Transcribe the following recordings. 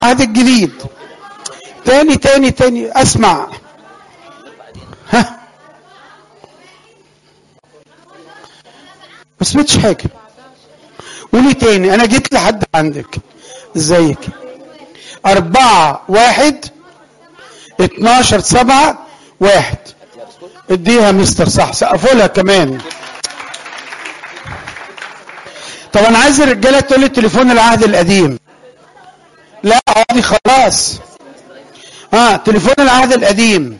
العهد الجديد تاني تاني تاني اسمع ها ما سمعتش حاجه قولي تاني انا جيت لحد عندك ازيك أربعة واحد اتناشر سبعة واحد اديها مستر صح سقفوا لها كمان طب انا عايز الرجاله تقول لي تليفون العهد القديم لا عادي خلاص ها تليفون العهد القديم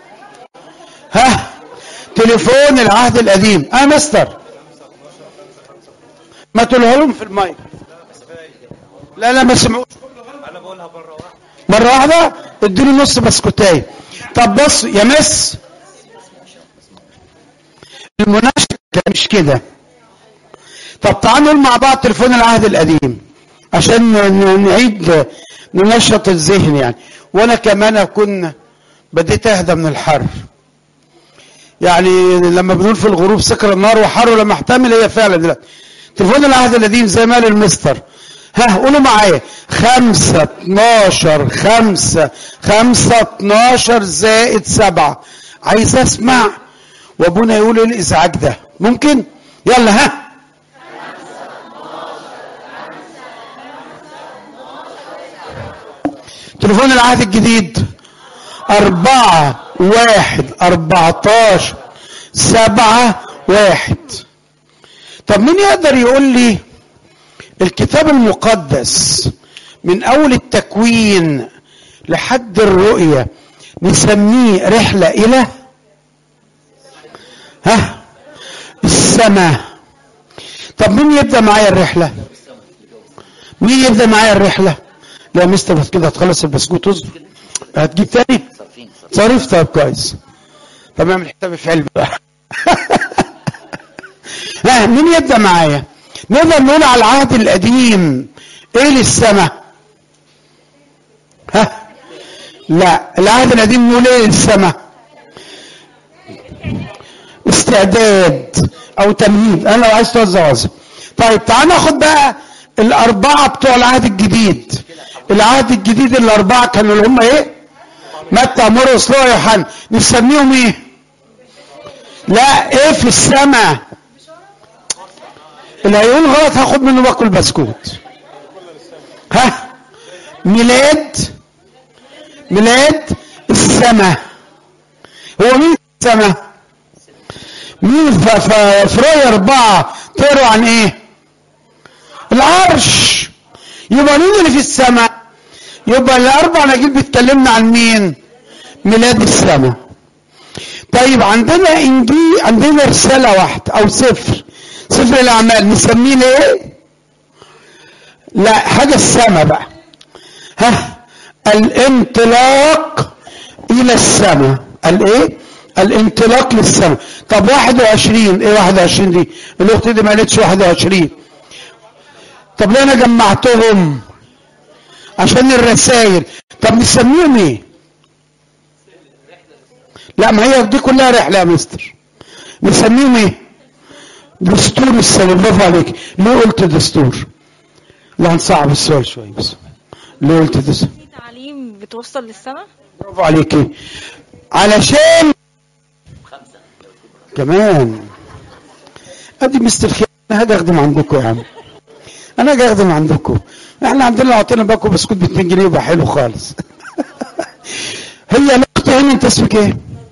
ها تليفون العهد القديم اه مستر ما تقولها لهم في المايك لا لا ما سمعوش انا بقولها بره واحده مرة واحدة اديله نص بسكوتاية طب بص يا مس المناقشة مش كده طب تعالوا نقول مع بعض تليفون العهد القديم عشان ن- نعيد ننشط الذهن يعني وانا كمان اكون بديت اهدى من الحر يعني لما بنقول في الغروب سكر النار وحر لما احتمل هي فعلا دلوقتي تليفون العهد القديم زي ما قال المستر ها قولوا معايا خمسة اتناشر خمسة خمسة اتناشر زائد سبعة عايز اسمع وابونا يقول ايه الازعاج ده ممكن يلا ها تليفون العهد الجديد أربعة واحد أربعتاشر سبعة واحد طب مين يقدر يقول لي الكتاب المقدس من أول التكوين لحد الرؤية نسميه رحلة إلى ها السماء طب مين يبدأ معايا الرحلة مين يبدأ معايا الرحلة لا مستر بس كده هتخلص البسكوت اصبر هتجيب تاني صريف طيب كويس طب اعمل حسابي في علبة بقى ها مين يبدأ معايا نقدر نقول على العهد القديم ايه للسماء ها لا العهد القديم نقول ايه للسماء استعداد او تمهيد انا لو عايز توزع وزن طيب تعال ناخد بقى الاربعه بتوع العهد الجديد العهد الجديد الاربعه كانوا اللي هم ايه متى مرقس لوقا يوحنا نسميهم ايه لا ايه في السماء اللي هيقول غلط هاخد منه باكل بسكوت ها ميلاد ميلاد السماء هو مين السماء مين ف- ف- في رؤية أربعة تقروا عن إيه؟ العرش يبقى مين اللي في السماء؟ يبقى الأربع نجيب بيتكلمنا عن مين؟ ميلاد السماء. طيب عندنا إنجيل عندنا رسالة واحدة أو سفر سفر الأعمال نسميه إيه؟ لا حاجة السماء بقى. ها الانطلاق إلى السماء. الإيه؟ الانطلاق للسماء طب 21 ايه 21 دي الاخت دي ما قالتش 21 طب ليه انا جمعتهم عشان الرسائل طب نسميهم ايه لا ما هي دي كلها رحله يا مستر نسميهم ايه دستور السنه برافو عليك ليه قلت دستور لا هنصعب السؤال شويه بس ليه قلت دستور في تعليم بتوصل للسماء برافو عليك علشان كمان ادي مستر خير انا هاجي اخدم عندكم يا عم انا هاجي اخدم عندكم احنا عندنا لو اعطينا باكو بسكوت ب 2 جنيه يبقى حلو خالص هي الاخت هنا انت اسمك ايه؟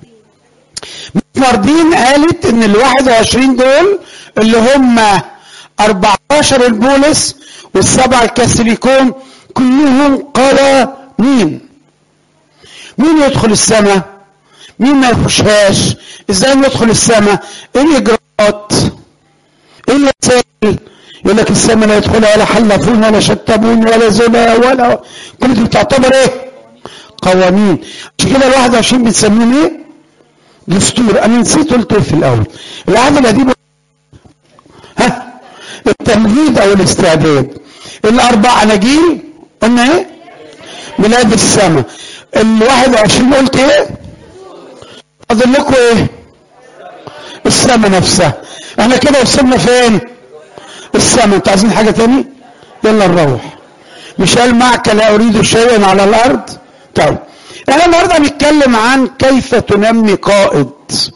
مردين قالت ان ال 21 دول اللي هم 14 البولس والسبع الكاثوليكون كلهم قوانين مين يدخل السماء؟ مين ما يخشهاش ازاي ندخل السماء ايه الاجراءات ايه الوسائل يقول لك السماء لا يدخلها ولا حلفون ولا شتمون ولا زنا ولا كل دي بتعتبر ايه قوانين عشان كده ال 21 بنسميهم ايه دستور انا نسيت قلت ايه في الاول العهد القديم ها التمهيد او الاستعداد الاربع اناجيل قلنا ايه ميلاد السماء ال 21 قلت ايه فاضل لكم ايه السماء نفسها احنا كده وصلنا فين السماء انتوا عايزين حاجه تاني يلا نروح مش قال معك لا اريد شيئا على الارض طيب احنا النهارده هنتكلم عن كيف تنمي قائد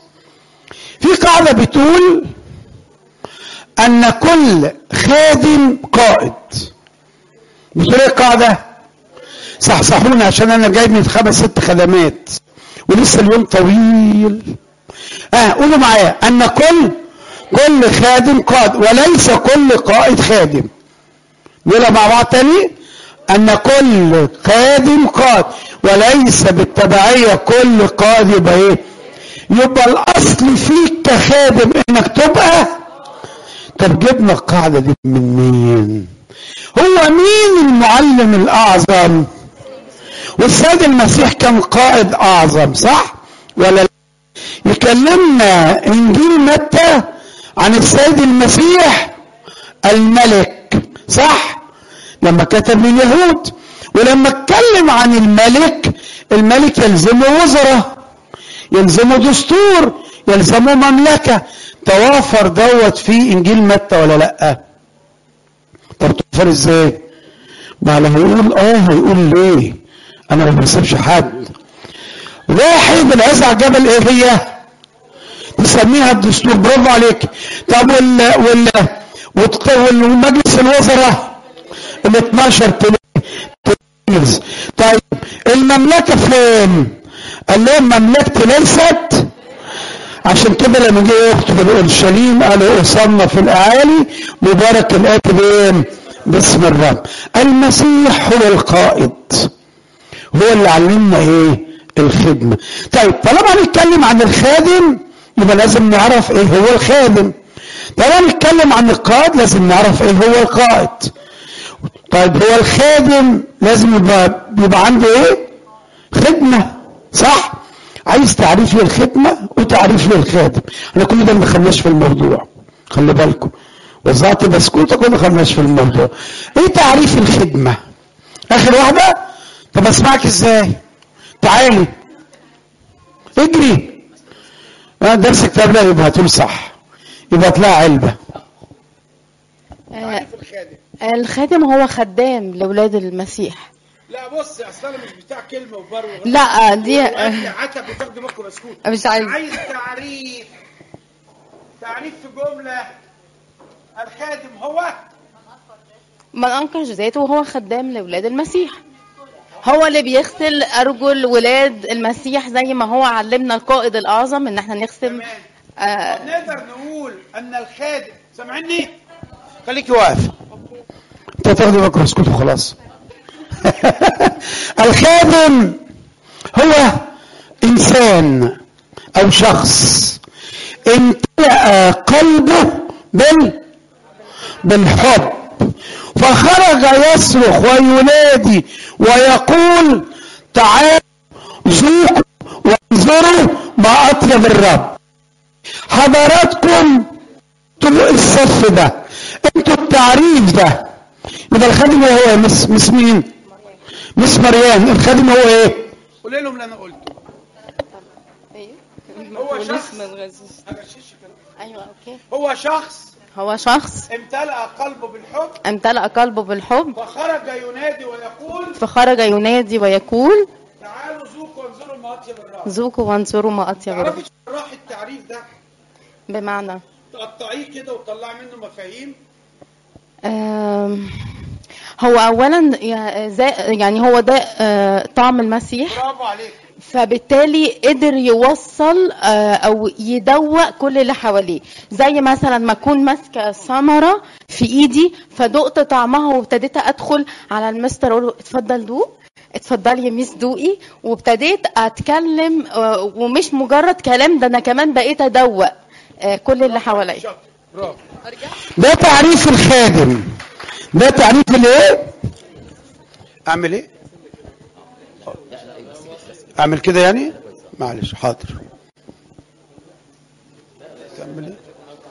في قاعده بتقول ان كل خادم قائد بتقول ايه القاعده صحصحوني عشان انا جاي من خمس ست خدمات ولسه اليوم طويل اه قولوا معايا ان كل كل خادم قائد وليس كل قائد خادم نقولها مع بعض تاني ان كل خادم قائد وليس بالتبعية كل قائد يبقى ايه يبقى الاصل فيك كخادم انك تبقى طب جبنا القاعدة دي من مين هو مين المعلم الاعظم والسيد المسيح كان قائد اعظم صح ولا لا؟ يكلمنا انجيل متى عن السيد المسيح الملك صح لما كتب لليهود ولما اتكلم عن الملك الملك يلزمه وزراء يلزمه دستور يلزمه مملكة توافر دوت في انجيل متى ولا لا طب توفر ازاي ما لما يقول اه هيقول ليه انا ما بسيبش حد واحد العز على الجبل ايه هي تسميها الدستور برافو عليك طب وال وال وتق- وال- والمجلس الوزراء ال 12 تلميذ طيب المملكه فين؟ قال لهم مملكتي ليست عشان كده لما جه يخطب الاورشليم قالوا اوصلنا في الاعالي مبارك الاتي بين باسم الرب المسيح هو القائد هو اللي علمنا ايه الخدمه طيب طالما هنتكلم عن الخادم يبقى لازم نعرف ايه هو الخادم طالما نتكلم عن القائد لازم نعرف ايه هو القائد طيب هو الخادم لازم يبقى يبقى عنده ايه خدمه صح عايز تعريف للخدمه وتعريف للخادم احنا كل ده ما دخلناش في الموضوع خلي بالكم وزعت بسكوتة كل ما دخلناش في الموضوع ايه تعريف الخدمه اخر واحده طب اسمعك ازاي تعالي اجري آه، درس كتاب لا يبقى هتقول صح يبقى تلاقي علبه آه، الخادم هو خدام لولاد المسيح لا بص اصل انا مش بتاع كلمه وبر وغير. لا دي وقال لي عتب وتاخد دماغكم بسكوت مش عايز عايز تعريف تعريف في جمله الخادم هو من انكر ذاته وهو خدام لولاد المسيح هو اللي بيغسل ارجل ولاد المسيح زي ما هو علمنا القائد الاعظم ان احنا نغسل تمام آه طب نقدر نقول ان الخادم سامعني خليكي واقف انت تاخدي بكره اسكت وخلاص الخادم هو انسان او شخص امتلأ قلبه بال بالحب فخرج يصرخ وينادي ويقول تعالوا ذوقوا وانظروا ما اطيب الرب حضراتكم انتوا الصف ده انتوا التعريف ده يبقى الخادم هو مس مس مين؟ مس مريان الخادم هو ايه؟ قول لهم اللي انا قلته هو شخص هغششك أنا. ايوه اوكي هو شخص هو شخص امتلأ قلبه بالحب امتلأ قلبه بالحب فخرج ينادي ويقول فخرج ينادي ويقول تعالوا ذوقوا وانظروا ما اطيب الرب ذوقوا وانظروا ما اطيب الرب تعرفي شراح التعريف ده بمعنى تقطعيه كده وتطلعي منه مفاهيم آم، هو اولا يا- زي- يعني هو ده آه، طعم المسيح برافو عليك فبالتالي قدر يوصل آه، او يدوق كل اللي حواليه زي مثلا ما اكون ماسكه ثمره في ايدي فدقت طعمها وابتديت ادخل على المستر اقول له اتفضل دوق اتفضلي يا ميس دوقي وابتديت اتكلم آه، ومش مجرد كلام ده انا كمان بقيت ادوق آه، كل اللي حواليا شاطر برافو ده تعريف الخادم ده تعريف الايه؟ اعمل ايه؟ اعمل كده يعني؟ معلش حاضر تعمل ايه؟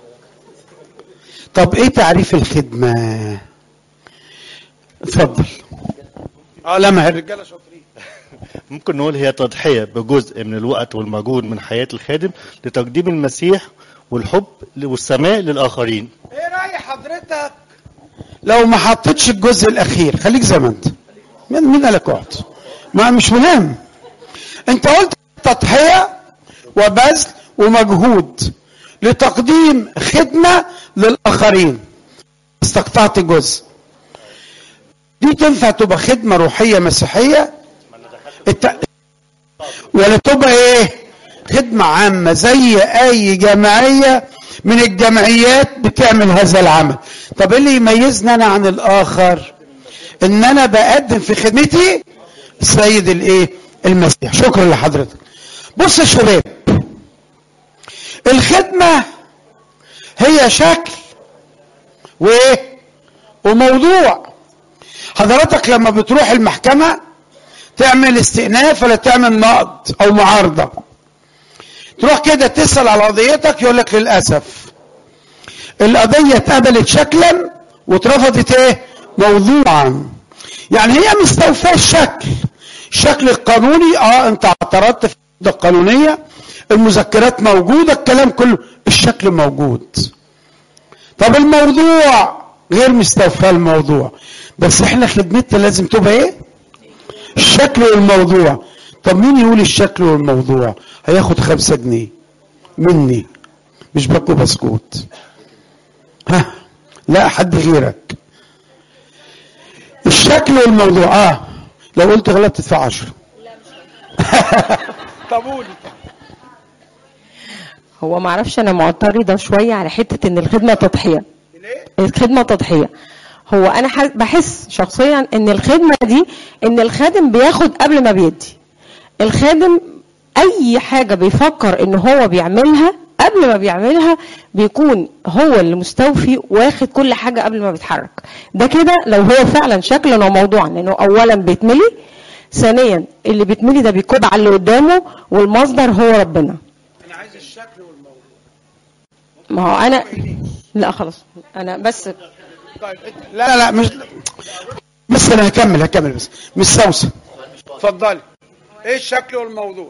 طب ايه تعريف الخدمة؟ اتفضل اه لا ما هي الرجاله شاطرين ممكن نقول هي تضحية بجزء من الوقت والمجهود من حياة الخادم لتقديم المسيح والحب والسماء للآخرين ايه رأي حضرتك لو ما حطيتش الجزء الاخير خليك زي ما انت مين مين قالك اقعد ما مش مهم انت قلت تضحيه وبذل ومجهود لتقديم خدمه للاخرين استقطعت جزء دي تنفع تبقى خدمه روحيه مسيحيه الت... ولا تبقى ايه خدمه عامه زي اي جمعيه من الجمعيات بتعمل هذا العمل طب ايه اللي يميزني انا عن الاخر ان انا بقدم في خدمتي السيد الايه المسيح شكرا لحضرتك بص يا شباب الخدمه هي شكل وايه وموضوع حضرتك لما بتروح المحكمه تعمل استئناف ولا تعمل نقد او معارضه تروح كده تسال على قضيتك يقول لك للاسف القضيه اتقبلت شكلا واترفضت ايه موضوعا يعني هي مستوفاه الشكل الشكل القانوني اه انت اعترضت في القضية القانونيه المذكرات موجوده الكلام كله الشكل موجود طب الموضوع غير مستوفاه الموضوع بس احنا خدمتنا لازم تبقى ايه الشكل والموضوع طب مين يقول الشكل والموضوع هياخد خمسة جنيه مني مش باكو بسكوت ها لا حد غيرك الشكل والموضوع اه لو قلت غلط تدفع عشرة طب قولي هو ما اعرفش انا معترضه شويه على حته ان الخدمه تضحيه الخدمه تضحيه هو انا ح- بحس شخصيا ان الخدمه دي ان الخادم بياخد قبل ما بيدي الخادم اي حاجه بيفكر ان هو بيعملها قبل ما بيعملها بيكون هو اللي مستوفي واخد كل حاجه قبل ما بيتحرك ده كده لو هو فعلا شكلا وموضوعا لانه اولا بيتملي ثانيا اللي بيتملي ده بيكون على اللي قدامه والمصدر هو ربنا انا عايز الشكل والموضوع ما هو انا لا خلاص انا بس طيب انت لا لا لا مش بس انا هكمل هكمل بس مش سوسه اتفضلي ايه الشكل والموضوع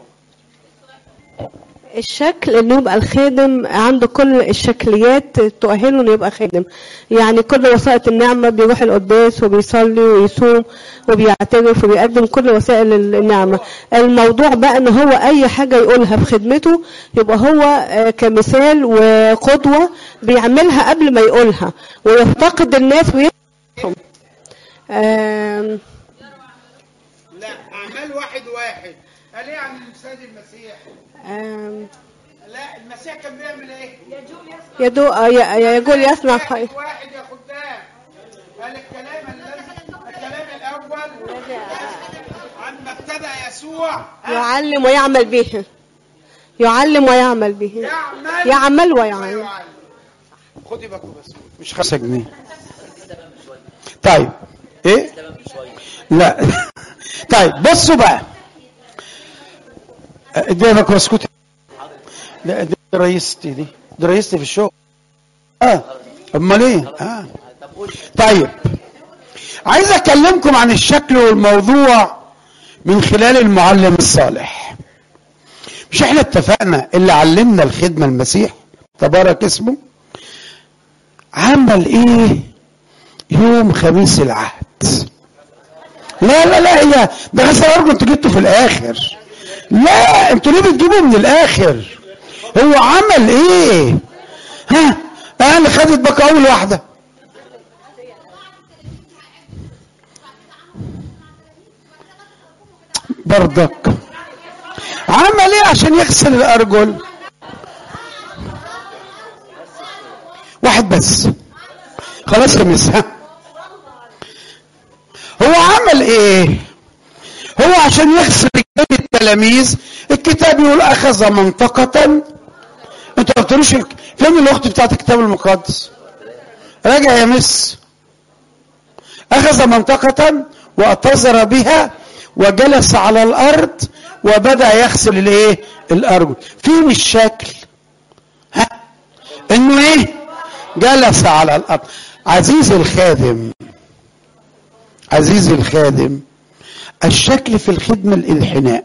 الشكل انه يبقى الخادم عنده كل الشكليات تؤهله انه يبقى خادم يعني كل وسائط النعمه بيروح القداس وبيصلي ويصوم وبيعترف وبيقدم كل وسائل النعمه الموضوع بقى ان هو اي حاجه يقولها في خدمته يبقى هو آه، كمثال وقدوه بيعملها قبل ما يقولها ويفتقد الناس ويفهم آم، لا اعمال واحد واحد قال ايه عن السيد المسيح آم، لا المسيح كان بيعمل ايه يدو آه، ي- يقول يصنع واحد خير واحد يا خدام قال الكلام الذي الكلام الاول عما ابتدى يسوع ها؟ يعلم ويعمل به يعلم ويعمل به يعمل يعمل ويعمل ويعلم خدي باكو بس مش خمسة جنيه طيب ايه لا طيب بصوا بقى اديها باكو بسكوت لا دي رئيستي دي دي رئيستي في الشغل اه امال ايه اه طيب عايز اكلمكم عن الشكل والموضوع من خلال المعلم الصالح مش احنا اتفقنا اللي علمنا الخدمه المسيح تبارك اسمه عمل ايه يوم خميس العهد لا لا لا هي ده غسل ارجل انتوا جبتوا في الاخر لا انتوا ليه بتجيبوا من الاخر هو عمل ايه ها انا خدت بقى اول واحده برضك عمل ايه عشان يغسل الارجل واحد بس خلاص يا مس ها هو عمل ايه هو عشان يغسل رجال التلاميذ الكتاب يقول اخذ منطقة انتوا ما بتقولوش الك- فين الاخت بتاعت الكتاب المقدس راجع يا مس اخذ منطقة واعتذر بها وجلس على الارض وبدأ يغسل الايه الارجل فين الشكل ها انه ايه جلس على الارض عزيزي الخادم عزيزي الخادم الشكل في الخدمة الانحناء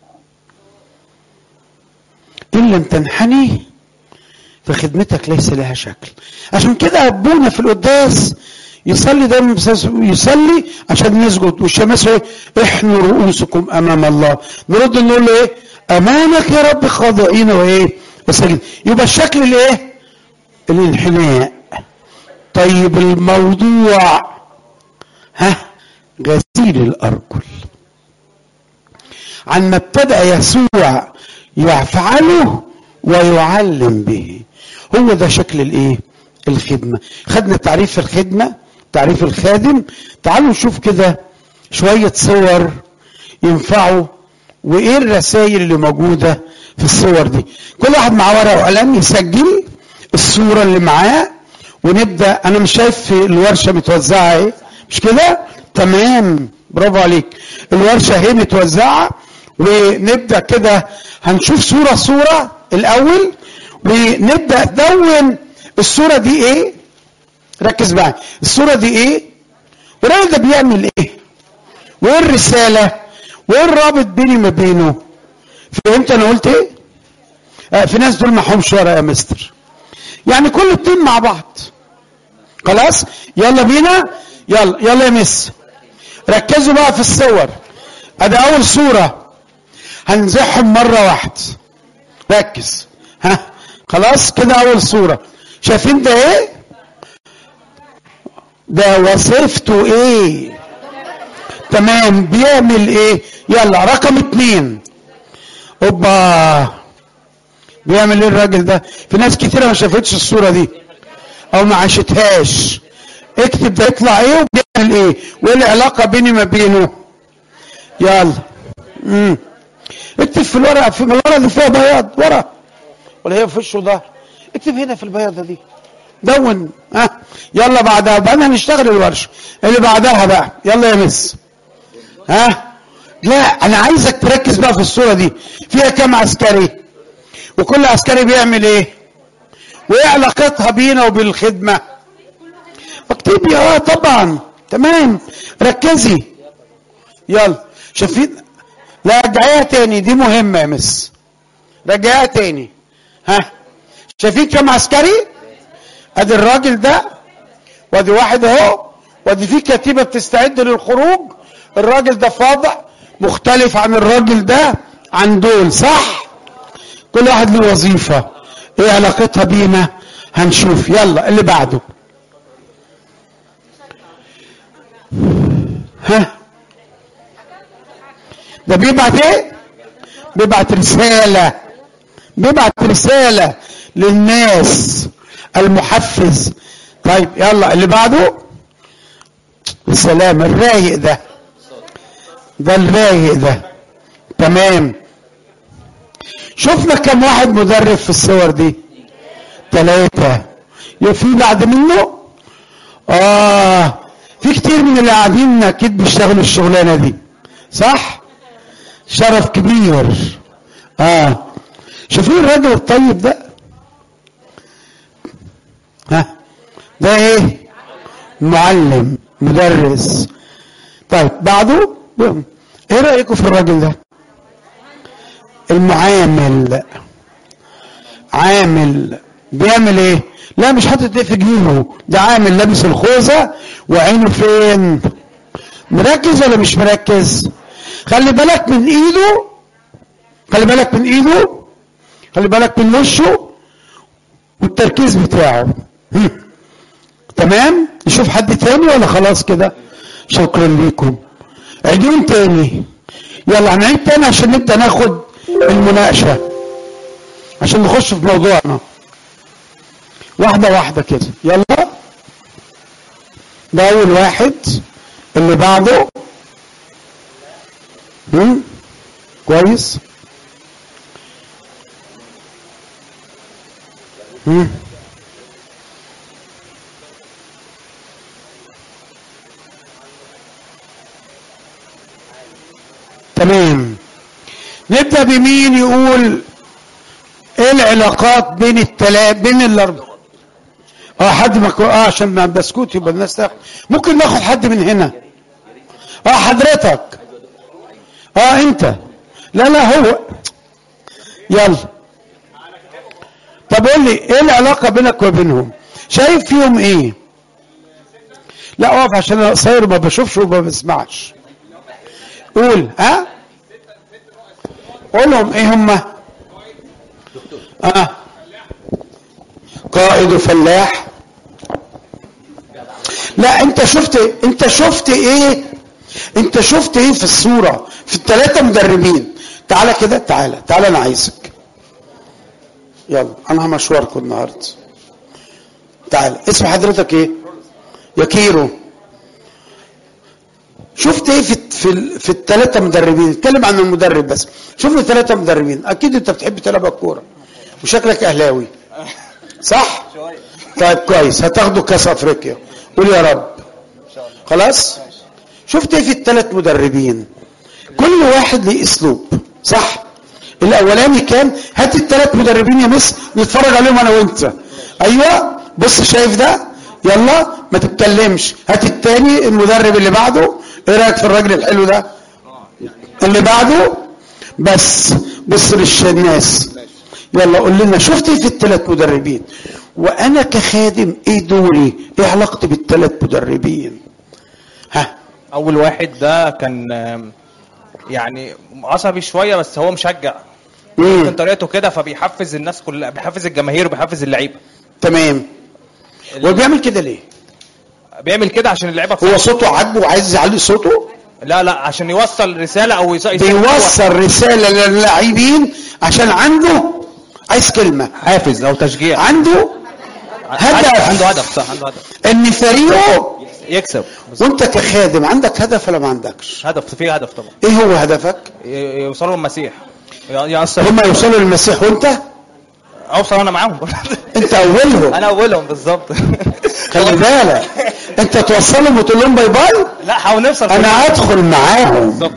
إن لم تنحني فخدمتك ليس لها شكل عشان كده أبونا في القداس يصلي دايما بس- يصلي عشان نسجد والشماس ايه احنوا رؤوسكم امام الله نرد نقول له ايه امامك يا رب خاضعين وايه وساجدين يبقى الشكل الايه الانحناء طيب الموضوع ها غسيل الارجل عن ما ابتدأ يسوع يفعله ويعلم به هو ده شكل الايه الخدمة خدنا تعريف الخدمة تعريف الخادم تعالوا نشوف كده شوية صور ينفعوا وايه الرسائل اللي موجودة في الصور دي كل واحد معاه ورقة وقلم يسجل الصورة اللي معاه ونبدأ انا مش شايف في الورشة متوزعة ايه مش كده تمام برافو عليك الورشة اهي متوزعة ونبدأ كده هنشوف صورة صورة الأول ونبدأ دون الصورة دي ايه ركز معايا الصورة دي ايه والراجل ده بيعمل ايه وايه الرسالة وايه الرابط بيني ما بينه فهمت انا قلت ايه آه في ناس دول معهمش ورقة يا مستر يعني كل اتنين مع بعض خلاص يلا بينا يلا يلا يا مس ركزوا بقى في الصور ادي اول صورة هنزحهم مرة واحدة ركز ها خلاص كده اول صورة شايفين ده ايه ده وظيفته ايه تمام بيعمل ايه يلا رقم اتنين اوبا بيعمل ايه الراجل ده في ناس كتيرة ما شافتش الصورة دي او ما عاشتهاش اكتب ده يطلع ايه وبيعمل ايه وايه العلاقة بيني ما بينه يلا امم اكتب في الورقة في الورقة اللي فيها بياض ورا ولا هي في وشه ده اكتب هنا في البياضة دي دون ها يلا بعدها بقى هنشتغل الورشة اللي بعدها بقى يلا يا مس ها لا انا عايزك تركز بقى في الصورة دي فيها كام عسكري وكل عسكري بيعمل ايه وايه علاقتها بينا وبالخدمة اكتبي اه طبعا تمام ركزي يلا شايفين لا رجعيها تاني دي مهمة يا مس رجعيها تاني ها شايفين كم عسكري ادي الراجل ده وادي واحد اهو وادي في كتيبة بتستعد للخروج الراجل ده فاضع مختلف عن الراجل ده عن دول صح كل واحد له وظيفة ايه علاقتها بينا هنشوف يلا اللي بعده ها ده بيبعت ايه بيبعت رسالة بيبعت رسالة للناس المحفز طيب يلا اللي بعده السلام الرايق ده ده الرايق ده تمام شفنا كم واحد مدرب في الصور دي ثلاثة في بعد منه اه في كتير من اللي قاعدين اكيد بيشتغلوا الشغلانة دي صح شرف كبير اه شوفين الراجل الطيب ده ها ده ايه معلم مدرس طيب بعده ايه رايكم في الراجل ده المعامل عامل بيعمل ايه لا مش حاطط ايه في جيبه ده عامل لابس الخوذه وعينه فين مركز ولا مش مركز خلي بالك من ايده خلي بالك من ايده خلي بالك من وشه والتركيز بتاعه هم. تمام نشوف حد تاني ولا خلاص كده شكرا ليكم عيدون تاني يلا هنعيد تاني عشان نبدا ناخد المناقشه عشان نخش في موضوعنا واحده واحده كده يلا ده اول واحد اللي بعده هم؟ كويس هم؟ تمام نبدا بمين يقول ايه العلاقات بين التلا بين الاربعه اه حد ما اه عشان ما بسكوت يبقى الناس تاخد ممكن ناخد حد من هنا اه حضرتك اه انت لا لا هو يلا طب قول لي ايه العلاقه بينك وبينهم شايف فيهم ايه لا اقف عشان انا قصير ما بشوفش وما بسمعش قول ها قولهم ايه هما اه قائد وفلاح لا انت شفت انت شفت ايه انت شفت ايه في الصورة في الثلاثة مدربين تعالى كده تعالى تعالى انا عايزك يلا انا همشواركم النهارده تعالى اسم حضرتك ايه يا كيرو شفت ايه في في في الثلاثه مدربين اتكلم عن المدرب بس شوف لي ثلاثه مدربين اكيد انت بتحب تلعب الكوره وشكلك اهلاوي صح طيب كويس هتاخدوا كاس افريقيا قول يا رب خلاص شفت ايه في الثلاث مدربين كل واحد ليه اسلوب صح الاولاني كان هات الثلاث مدربين يا مس نتفرج عليهم انا وانت ايوه بص شايف ده يلا ما تتكلمش هات التاني المدرب اللي بعده ايه رايك في الراجل الحلو ده اللي بعده بس بص للناس يلا قول لنا شفت ايه في الثلاث مدربين وانا كخادم ايه دوري ايه علاقتي بالثلاث مدربين ها اول واحد ده كان آم، يعني عصبي شويه بس هو مشجع مم. كان طريقته كده فبيحفز الناس كلها بيحفز الجماهير وبيحفز اللعيبه تمام هو بيعمل كده ليه بيعمل كده عشان اللعيبه هو صوته عاجبه وعايز يعلي صوته لا لا عشان يوصل رساله او يص... يص- بيوصل رسالة للاعبين عشان عنده عايز كلمة حافز او تشجيع عنده هدف. عنده هدف صح عنده هدف ان فريقه يكسب وانت كخادم عندك هدف ولا ما عندكش هدف في هدف طبعا ايه هو هدفك ي- يوصلوا المسيح ي- يأثر هم يوصلوا للمسيح وانت اوصل انا معاهم انت اولهم انا اولهم بالظبط خلي بالك انت توصلهم وتقول لهم باي باي لا حاول نوصل انا هدخل معاهم بالظبط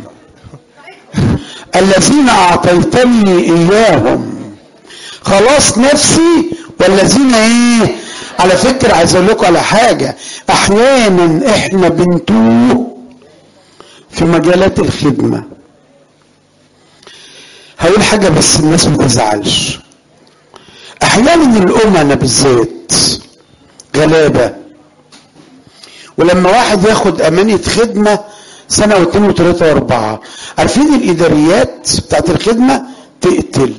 الذين اعطيتني اياهم خلاص نفسي والذين ايه على فكرة عايز اقول لكم على حاجة احيانا احنا بنتوه في مجالات الخدمة هقول حاجة بس الناس ما تزعلش احيانا الامنا بالذات غلابة ولما واحد ياخد امانة خدمة سنة واثنين وثلاثة واربعة عارفين الاداريات بتاعت الخدمة تقتل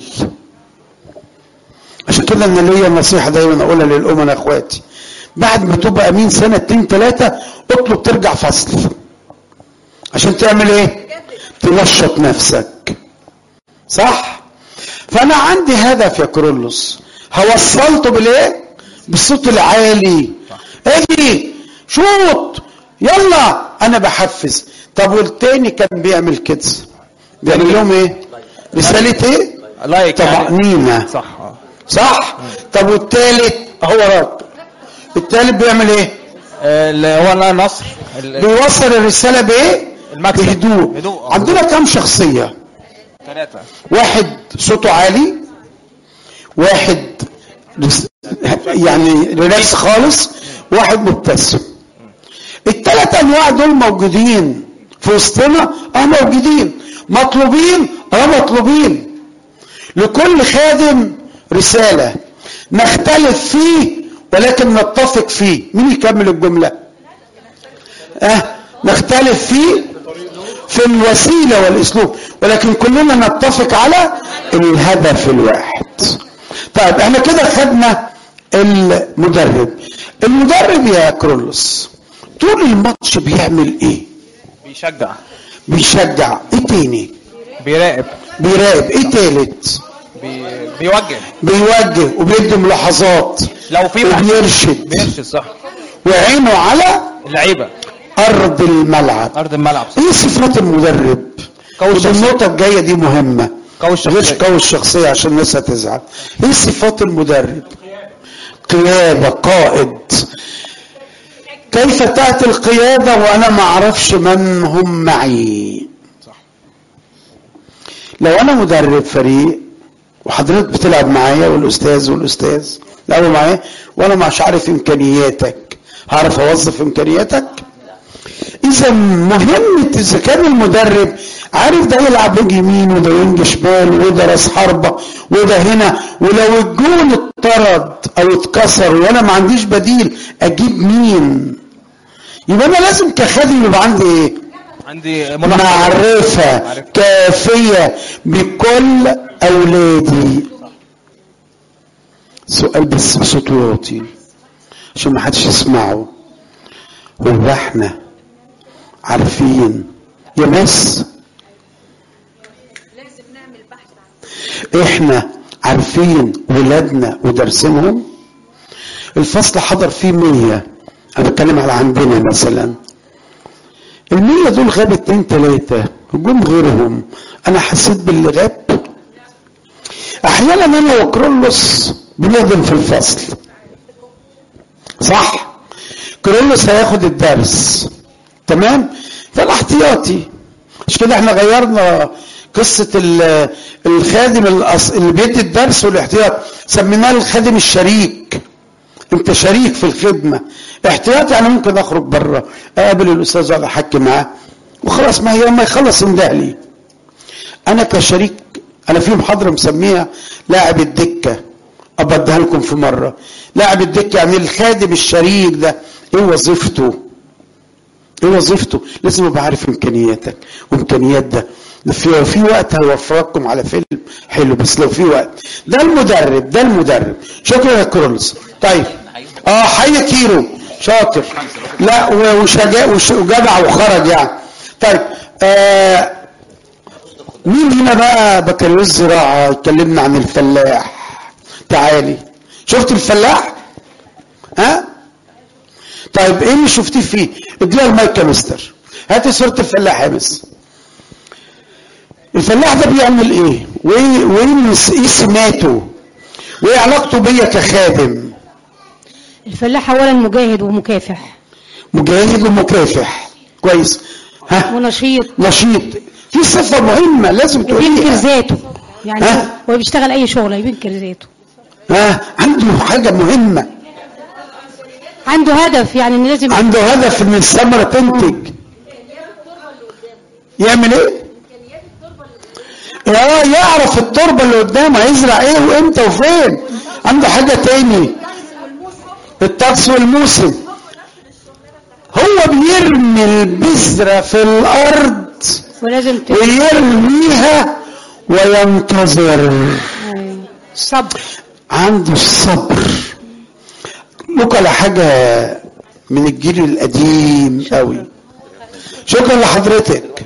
عشان كده انا ليا نصيحة دايما اقولها للامنا اخواتي بعد ما تبقى امين سنة اتنين تلاتة اطلب ترجع فصل عشان تعمل ايه تنشط نفسك صح فانا عندي هدف يا كرولوس هوصلته بالايه بالصوت العالي اجي شوط يلا انا بحفز طب والتاني كان بيعمل كده بيعمل لهم ايه رسالة ايه لايك يعني. طمأنينة صح آه. صح طب والتالت اهو وراك التالت بيعمل ايه آه، اللي هو النصر ال- بيوصل الرسالة بايه المكسب. بهدوء هدوء، آه. عندنا كم شخصية ثلاثة واحد صوته عالي واحد رس- يعني ريلاكس خالص واحد مبتسم الثلاث انواع دول موجودين في وسطنا اه موجودين مطلوبين اه مطلوبين لكل خادم رسالة نختلف فيه ولكن نتفق فيه مين يكمل الجملة اه نختلف فيه في الوسيلة والاسلوب ولكن كلنا نتفق على الهدف الواحد طيب احنا كده خدنا المدرب المدرب يا كرولوس طول الماتش بيعمل ايه بيشجع بيشجع ايه تاني بيراقب بيراقب ايه تالت بي... بيوجه بيوجه وبيدي ملاحظات لو في وبيرشد بيرشد صح وعينه على اللعيبة ارض الملعب أرض الملعب صح. ايه صفات المدرب قوي ودي الشخصية. النقطة الجاية دي مهمة قوي الشخصية. غير قوي الشخصية عشان الناس هتزعل ايه صفات المدرب قيادة قائد كيف تأتي القيادة وأنا ما أعرفش من هم معي لو أنا مدرب فريق وحضرتك بتلعب معايا والأستاذ والأستاذ لعبوا معايا وأنا مش عارف إمكانياتك هعرف أوظف إمكانياتك اذا مهمة اذا كان المدرب عارف ده يلعب وينج يمين وده وينج شمال وده راس حربة وده هنا ولو الجون اتطرد او اتكسر وانا ما عنديش بديل اجيب مين يبقى انا لازم كخادم يبقى عندي ايه عندي معرفة كافية بكل أولادي سؤال بس بصوت واطي عشان ما حدش يسمعه هو احنا عارفين يا ناس احنا عارفين ولادنا ودرسينهم الفصل حضر فيه مية انا بتكلم على عندنا مثلا المية دول غاب اتنين تلاتة جم غيرهم انا حسيت باللي غاب احيانا انا وكرولوس بنخدم في الفصل صح كرولوس هياخد الدرس تمام فالاحتياطي مش كده احنا غيرنا قصة ال- الخادم الأص- اللي بيدي الدرس والاحتياط سميناه الخادم الشريك انت شريك في الخدمة احتياط يعني ممكن اخرج بره اقابل الاستاذ اقعد احكي معاه وخلاص ما هي لما يخلص انده لي انا كشريك انا في محاضرة مسميها لاعب الدكة ابديها لكم في مرة لاعب الدكة يعني الخادم الشريك ده ايه وظيفته ايه وظيفته لازم ابقى عارف امكانياتك وامكانيات ده ده في في وقت هيوفركم على فيلم حلو بس لو في وقت ده المدرب ده المدرب شكرا يا كرولز طيب اه حي كيرو شاطر لا و- وشجاع وش- وجدع وخرج يعني طيب آه مين هنا بقى بكالوريوس زراعه يكلمنا عن الفلاح تعالي شفت الفلاح ها طيب ايه اللي شفتيه فيه اديها المايك يا مستر هاتي صورة الفلاح يا مس الفلاح ده بيعمل ايه وايه وايه مس- ايه سماته وايه علاقته بيا كخادم الفلاح اولا مجاهد ومكافح مجاهد ومكافح كويس ها ونشيط نشيط في صفة مهمة لازم بينكر تقوليها ذاته يعني ها؟ هو بيشتغل اي شغله بينكر ذاته ها عنده حاجة مهمة عنده هدف يعني ان لازم عنده هدف ان الثمرة تنتج يعمل ايه اه يعرف التربة اللي قدامه هيزرع ايه وامتى وفين عنده حاجة تاني الطقس والموسم هو بيرمي البذرة في الارض ولازم ت- ويرميها وينتظر صبر عنده الصبر لك على حاجة من الجيل القديم قوي شكرا لحضرتك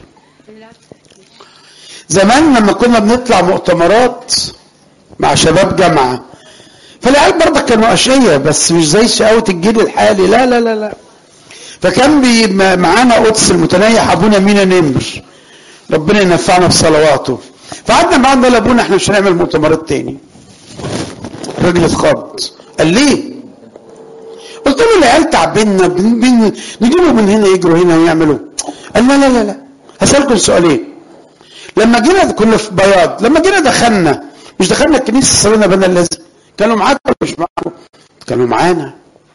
زمان لما كنا بنطلع مؤتمرات مع شباب جامعة فالعيال برضه كانوا أشقية بس مش زي شقاوة الجيل الحالي لا لا لا لا فكان بي معانا قدس المتنيح أبونا مينا نمر ربنا ينفعنا بصلواته فقعدنا معاه قال ابونا احنا مش هنعمل مؤتمرات تاني الراجل اتخض قال ليه قلت له العيال تعبنا بن- بن- نجيبهم من هنا يجروا هنا ويعملوا قال لا لا لا لا هسألكم سؤالين لما جينا كنا في بياض لما جينا دخلنا مش دخلنا الكنيسه صلينا بنا اللازم كانوا معاكم ولا مش معاكم كانوا معانا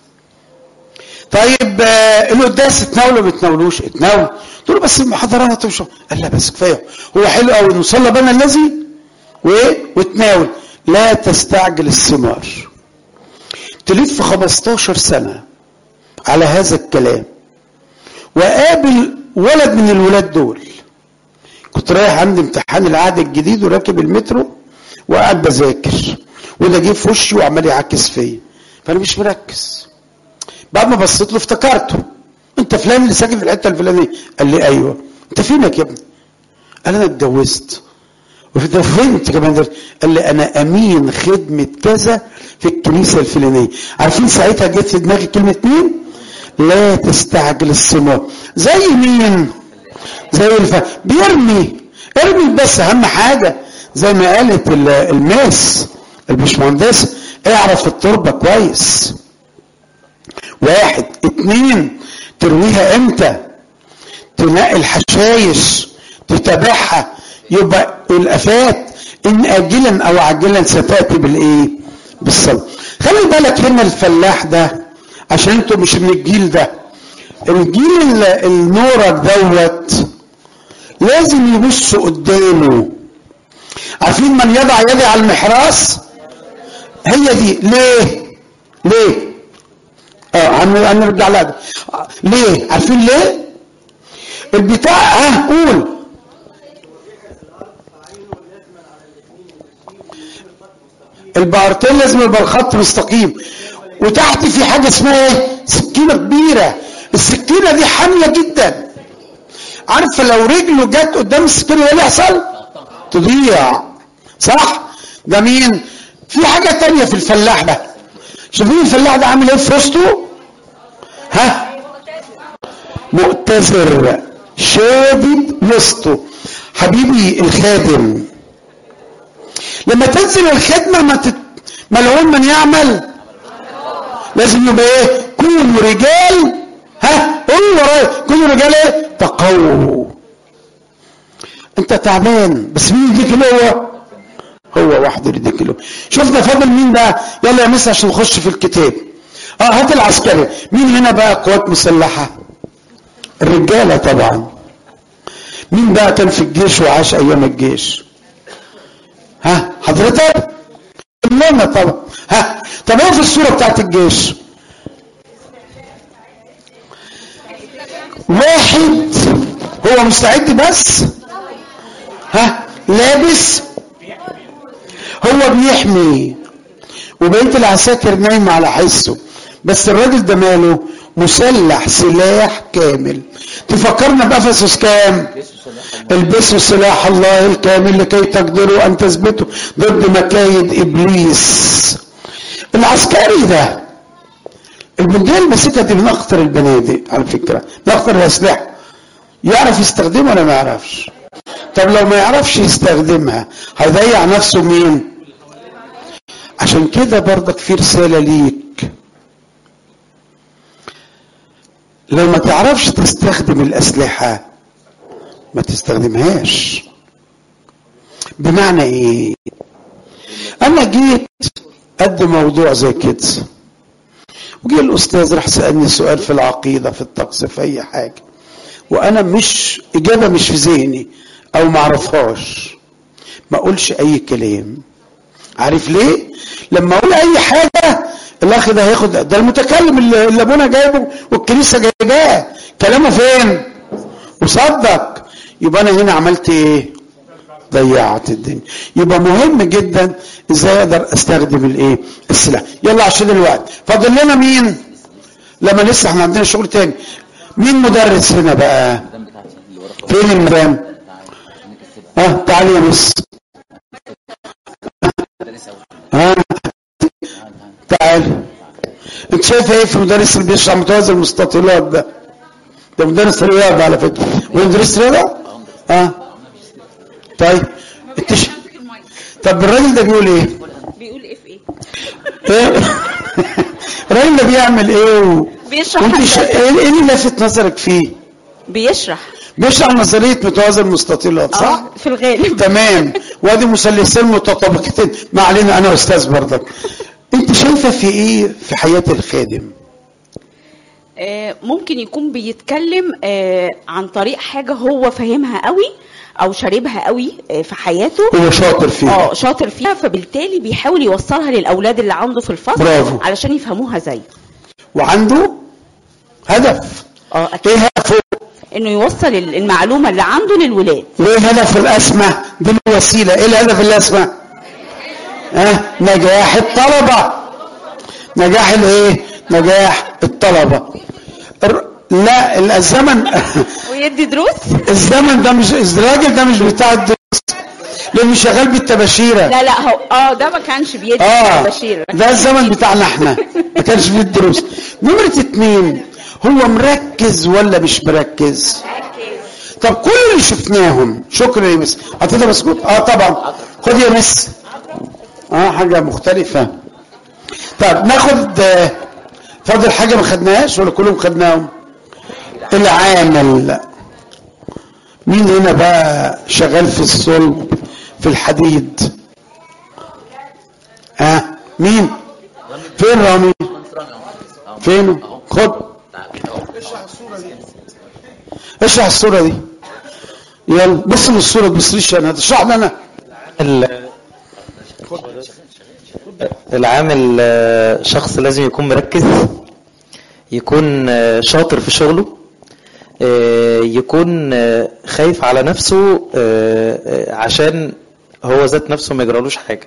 طيب آه، القداس اتناولوا ما اتناولوش اتناولوا قلت له بس المحاضرات وش قال لا بس كفايه هو حلو قوي انه صلى بنا الذي وايه وتناول لا تستعجل الثمار تلف 15 سنه على هذا الكلام وقابل ولد من الولاد دول كنت رايح عندي امتحان العهد الجديد وراكب المترو وقاعد بذاكر وده جه في وشي وعمال يعكس فيا فانا مش مركز بعد ما بصيت له افتكرته انت فلان اللي ساكن في الحته الفلانيه قال لي ايوه انت فينك يا ابني قال انا اتجوزت وفي فين انت كمان دلوقتي؟ قال لي انا امين خدمه كذا في الكنيسه الفلانيه عارفين ساعتها جت في دماغي كلمه مين لا تستعجل الثمار زي مين زي الف... بيرمي ارمي بس اهم حاجه زي ما قالت ال- الماس البشمهندس اعرف التربه كويس واحد اتنين ترويها امتى تنقي الحشايش تتابعها يبقى الافات ان اجلا او عاجلا ستاتي بالايه بالصبر خلي بالك هنا الفلاح ده عشان انتوا مش من الجيل ده الجيل ال- النورك دوت لازم يبص قدامه عارفين من يضع يدي على المحراس هي دي ليه ليه اه هن- هنرجع لها ده. آه، ليه عارفين ليه البتاع ها قول البارتين لازم يبقى الخط مستقيم وتحت في حاجه اسمها ايه سكينه كبيره السكينه دي حاميه جدا عارفه لو رجله جت قدام السكينه ايه اللي يحصل تضيع صح ده مين في حاجه تانية في الفلاح ده شايفين الفلاح ده عامل ايه في وسطه ها مؤتزر شادد وسطه حبيبي الخادم لما تنزل الخدمه ما تت... ملعون من يعمل لازم يبقى ايه كونوا رجال ها قولوا ورايا كونوا رجال ايه تقووا انت تعبان بس مين يديك اللي هو هو وحده اللي يديك اللي هو شوف ده فاضل مين بقى يلا يا مس عشان نخش في الكتاب اه هات العسكري مين هنا بقى قوات مسلحه الرجاله طبعا مين بقى كان في الجيش وعاش ايام الجيش ها حضرتك كلنا طبعا ها طب ايه في الصوره بتاعت الجيش واحد هو مستعد بس ها لابس هو بيحمي وبقيه العساكر نايمه على حسه بس الراجل ده ماله مسلح سلاح كامل تفكرنا بافسس كام البسوا سلاح الله الكامل لكي تقدروا ان تثبتوا ضد مكايد ابليس العسكري ده البندقيه المسكه دي من اخطر البنادق على فكره من اخطر الاسلحه يعرف يستخدمها ولا ما يعرفش طب لو ما يعرفش يستخدمها هيضيع نفسه مين عشان كده برضك في رساله ليك لو ما تعرفش تستخدم الاسلحه ما تستخدمهاش بمعنى ايه انا جيت قد موضوع زي كده وجي الاستاذ راح سالني سؤال في العقيده في الطقس في اي حاجه وانا مش اجابه مش في ذهني او ما اعرفهاش ما اقولش اي كلام عارف ليه لما اقول اي حاجه الاخ ده هياخد ده المتكلم اللي اللي ابونا جايبه والكنيسه جايباه كلامه فين وصدق يبقى انا هنا عملت ايه ضيعت الدنيا يبقى مهم جدا ازاي اقدر استخدم الايه السلاح يلا عشان الوقت فاضل لنا مين لما لسه احنا عندنا شغل تاني مين مدرس هنا بقى فين المدام ها تعالي يا مس ها تعال انت شايف ايه في مدرس اللي بيشرح متوازي المستطيلات ده ده مدرس رياضه على فكره مدرس رياضه اه طيب انت ش... طب الراجل ده بيقول ايه بيقول ايه في ايه ايه الراجل ده بيعمل ايه و... بيشرح وانت ش... هندسة. ايه إيه اللي لافت نظرك فيه بيشرح بيشرح نظريه متوازي المستطيلات صح اه في الغالب تمام وادي مثلثين متطابقتين ما علينا انا استاذ برضك انت شايفه في ايه في حياه الخادم آه، ممكن يكون بيتكلم آه، عن طريق حاجة هو فاهمها قوي أو شاربها قوي آه، في حياته هو شاطر فيها اه شاطر فيها فبالتالي بيحاول يوصلها للأولاد اللي عنده في الفصل برافو. علشان يفهموها زيه وعنده هدف اه ايه هدفه انه يوصل ال- المعلومة اللي عنده للولاد وايه هدف الاسمى دي الوسيله ايه الهدف الاسمى ها نجاح الطلبه نجاح الايه نجاح الطلبه الر- لا ال- الزمن ويدي دروس الزمن ده مش الراجل ده مش بتاع الدروس لانه شغال بالتباشيره لا لا هو اه ده ما كانش بيدي اه بشير ده الزمن بتاعنا احنا ما كانش فيه الدروس نمرة اتنين هو مركز ولا مش مركز طب كل اللي شفناهم شكرا يا مس هتقدر مسكوت اه طبعا خد يا مس اه حاجة مختلفة طب ناخد آه، فاضل حاجة ما خدناهاش ولا كلهم خدناهم العامل مين هنا بقى شغال في الصلب في الحديد ها آه. مين فين رامي فين خد اشرح الصورة دي يلا بص للصورة تبصليش انا هتشرح لي انا ال- العامل آه، شخص لازم يكون مركز يكون آه، شاطر في شغله آه، يكون آه، خايف على نفسه آه، آه، عشان هو ذات نفسه ما يجرالوش حاجة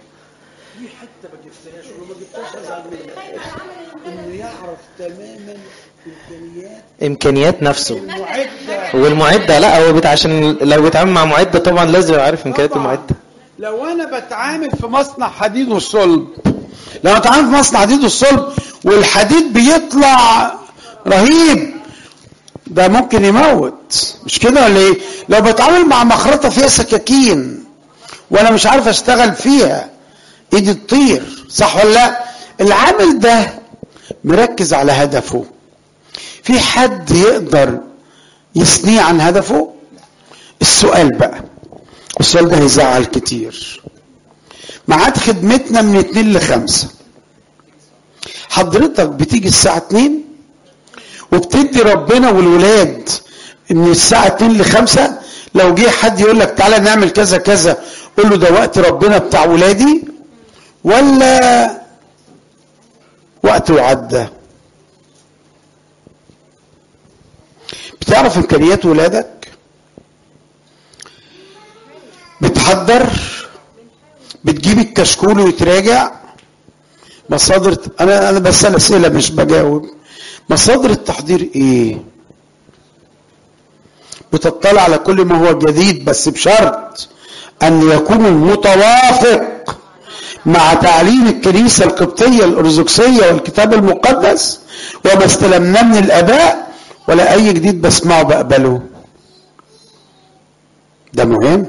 انه يعرف تماما امكانيات إمكانيات نفسه المعده والمعدة لا هو بت- عشان لو بيتعامل مع معدة طبعا لازم يبقى عارف إمكانيات طبعاً. المعدة لو انا بتعامل في مصنع حديد والصلب لو بتعامل في مصنع حديد والصلب والحديد بيطلع رهيب ده ممكن يموت مش كده ولا ايه لو بتعامل مع مخرطه فيها سكاكين وانا مش عارف اشتغل فيها ايدي تطير صح ولا لا العامل ده مركز على هدفه في حد يقدر يثنيه عن هدفه السؤال بقى السؤال ده هيزعل كتير ميعاد خدمتنا من اتنين لخمسة حضرتك بتيجي الساعة اتنين وبتدي ربنا والولاد ان الساعة اتنين لخمسة لو جه حد يقول لك تعالى نعمل كذا كذا قول له ده وقت ربنا بتاع ولادي ولا وقت وعدى بتعرف امكانيات ولادك بتحضر بتجيب الكشكول ويتراجع مصادر انا انا بسال اسئله مش بجاوب مصادر التحضير ايه بتطلع على كل ما هو جديد بس بشرط ان يكون متوافق مع تعليم الكنيسه القبطيه الارثوذكسيه والكتاب المقدس وما استلمناه من الاباء ولا اي جديد بسمعه بقبله ده مهم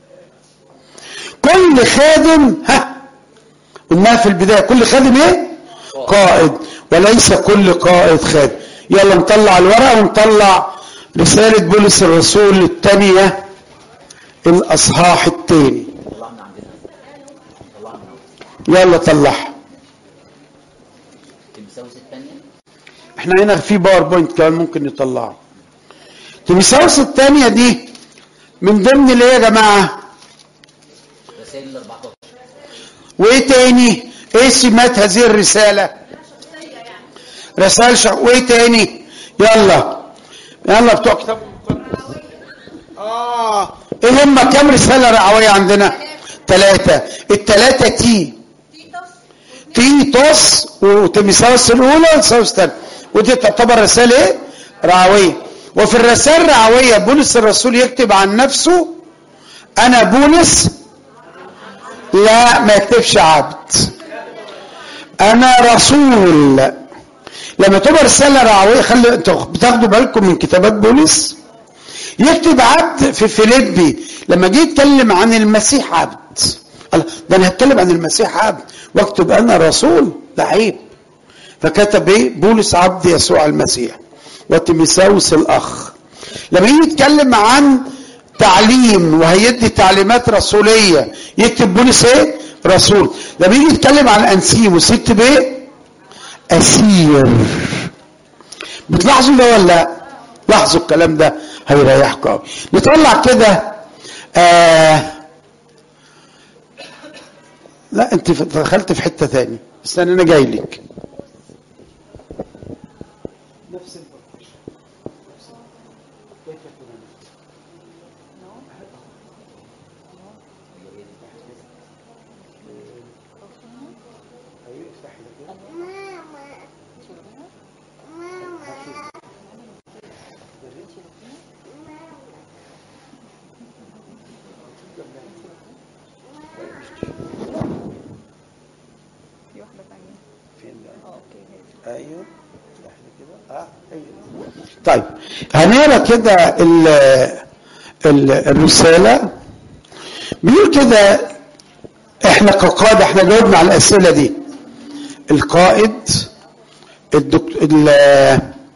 كل خادم ها قلناها في البدايه كل خادم ايه قائد وليس كل قائد خادم يلا نطلع الورقه ونطلع رساله بولس الرسول الثانيه الاصحاح الثاني يلا طلعها احنا هنا في باوربوينت كمان ممكن نطلعه تيمساوس الثانيه دي من ضمن اللي ايه يا جماعه وايه تاني ايه سمات هذه الرسالة رسائل شخ... وايه تاني يلا يلا بتوع كتاب المقدس اه ايه هم كام رسالة رعوية عندنا ثلاثة الثلاثة تي تيتوس وتيمساوس الاولى وتيمساوس الثانية ودي تعتبر رسالة ايه رعوية وفي الرسائل الرعوية بولس الرسول يكتب عن نفسه انا بولس لا ما يكتبش عبد انا رسول لما تبقى رساله رعويه خلي انتوا بتاخدوا بالكم من كتابات بولس يكتب عبد في فيليبي لما جه يتكلم عن المسيح عبد قال ده انا هتكلم عن المسيح عبد واكتب انا رسول ده عيب فكتب ايه بولس عبد يسوع المسيح وتيمساوس الاخ لما يجي يتكلم عن تعليم وهيدي تعليمات رسوليه يكتب بولس ايه رسول لما يجي يتكلم عن انسيموس يكتب ايه اسير بتلاحظوا ده ولا لا لاحظوا الكلام ده هيريحكم قوي نطلع كده آه لا انت دخلت في حته ثانيه استنى انا جاي لك نفس ايوه طيب هنقرا كده ال ال الرساله بيقول كده احنا كقاده احنا جاوبنا على الاسئله دي القائد الدك... ال-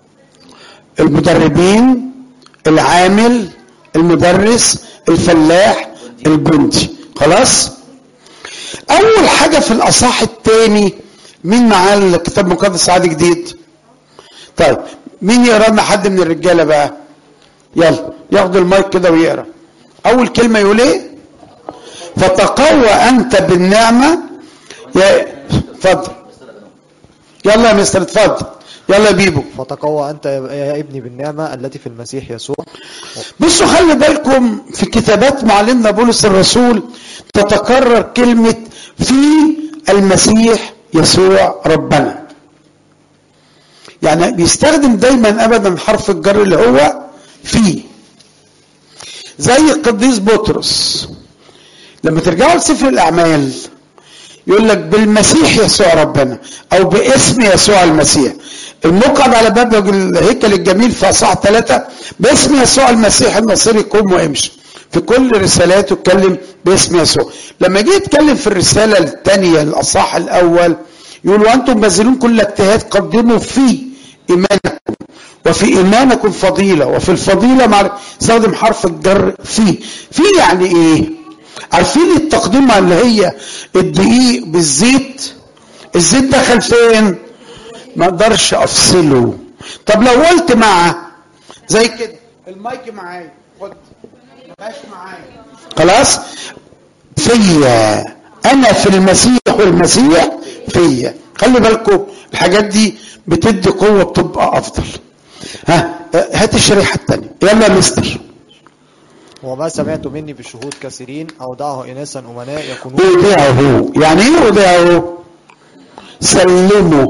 المدربين العامل المدرس الفلاح الجندي خلاص اول حاجه في الاصح الثاني مين معاه الكتاب المقدس عادي جديد طيب مين يقرا لنا حد من الرجاله بقى يلا ياخد المايك كده ويقرا اول كلمه يقول ايه فتقوى انت بالنعمه يا اتفضل يلا يا مستر اتفضل يلا بيبو فتقوى أنت يا ابني بالنعمة التي في المسيح يسوع بصوا خلي بالكم في كتابات معلمنا بولس الرسول تتكرر كلمة في المسيح يسوع ربنا يعني بيستخدم دايما ابدا حرف الجر اللي هو في زي القديس بطرس لما ترجعوا لسفر الاعمال يقول لك بالمسيح يسوع ربنا او باسم يسوع المسيح المقعد على باب الهيكل الجميل في اصحاح ثلاثة باسم يسوع المسيح النصيري قوم وامشي في كل رسالاته اتكلم باسم يسوع لما جه يتكلم في الرسالة الثانية الاصحاح الاول يقول وانتم باذلون كل اجتهاد قدموا في ايمانكم وفي ايمانكم فضيلة وفي الفضيلة مع استخدم حرف الجر في في يعني ايه عارفين التقديمة اللي هي الدقيق بالزيت الزيت دخل فين ما اقدرش افصله طب لو قلت مع زي كده المايك معايا خد مبقاش معايا خلاص فيا انا في المسيح والمسيح فيا خلي بالكم الحاجات دي بتدي قوه بتبقى افضل ها هات الشريحه الثانيه يلا يا مستر وما سمعت مني بشهود كثيرين أودعه إناسا أمناء يكونون اودعه يعني ايه اودعه سلمه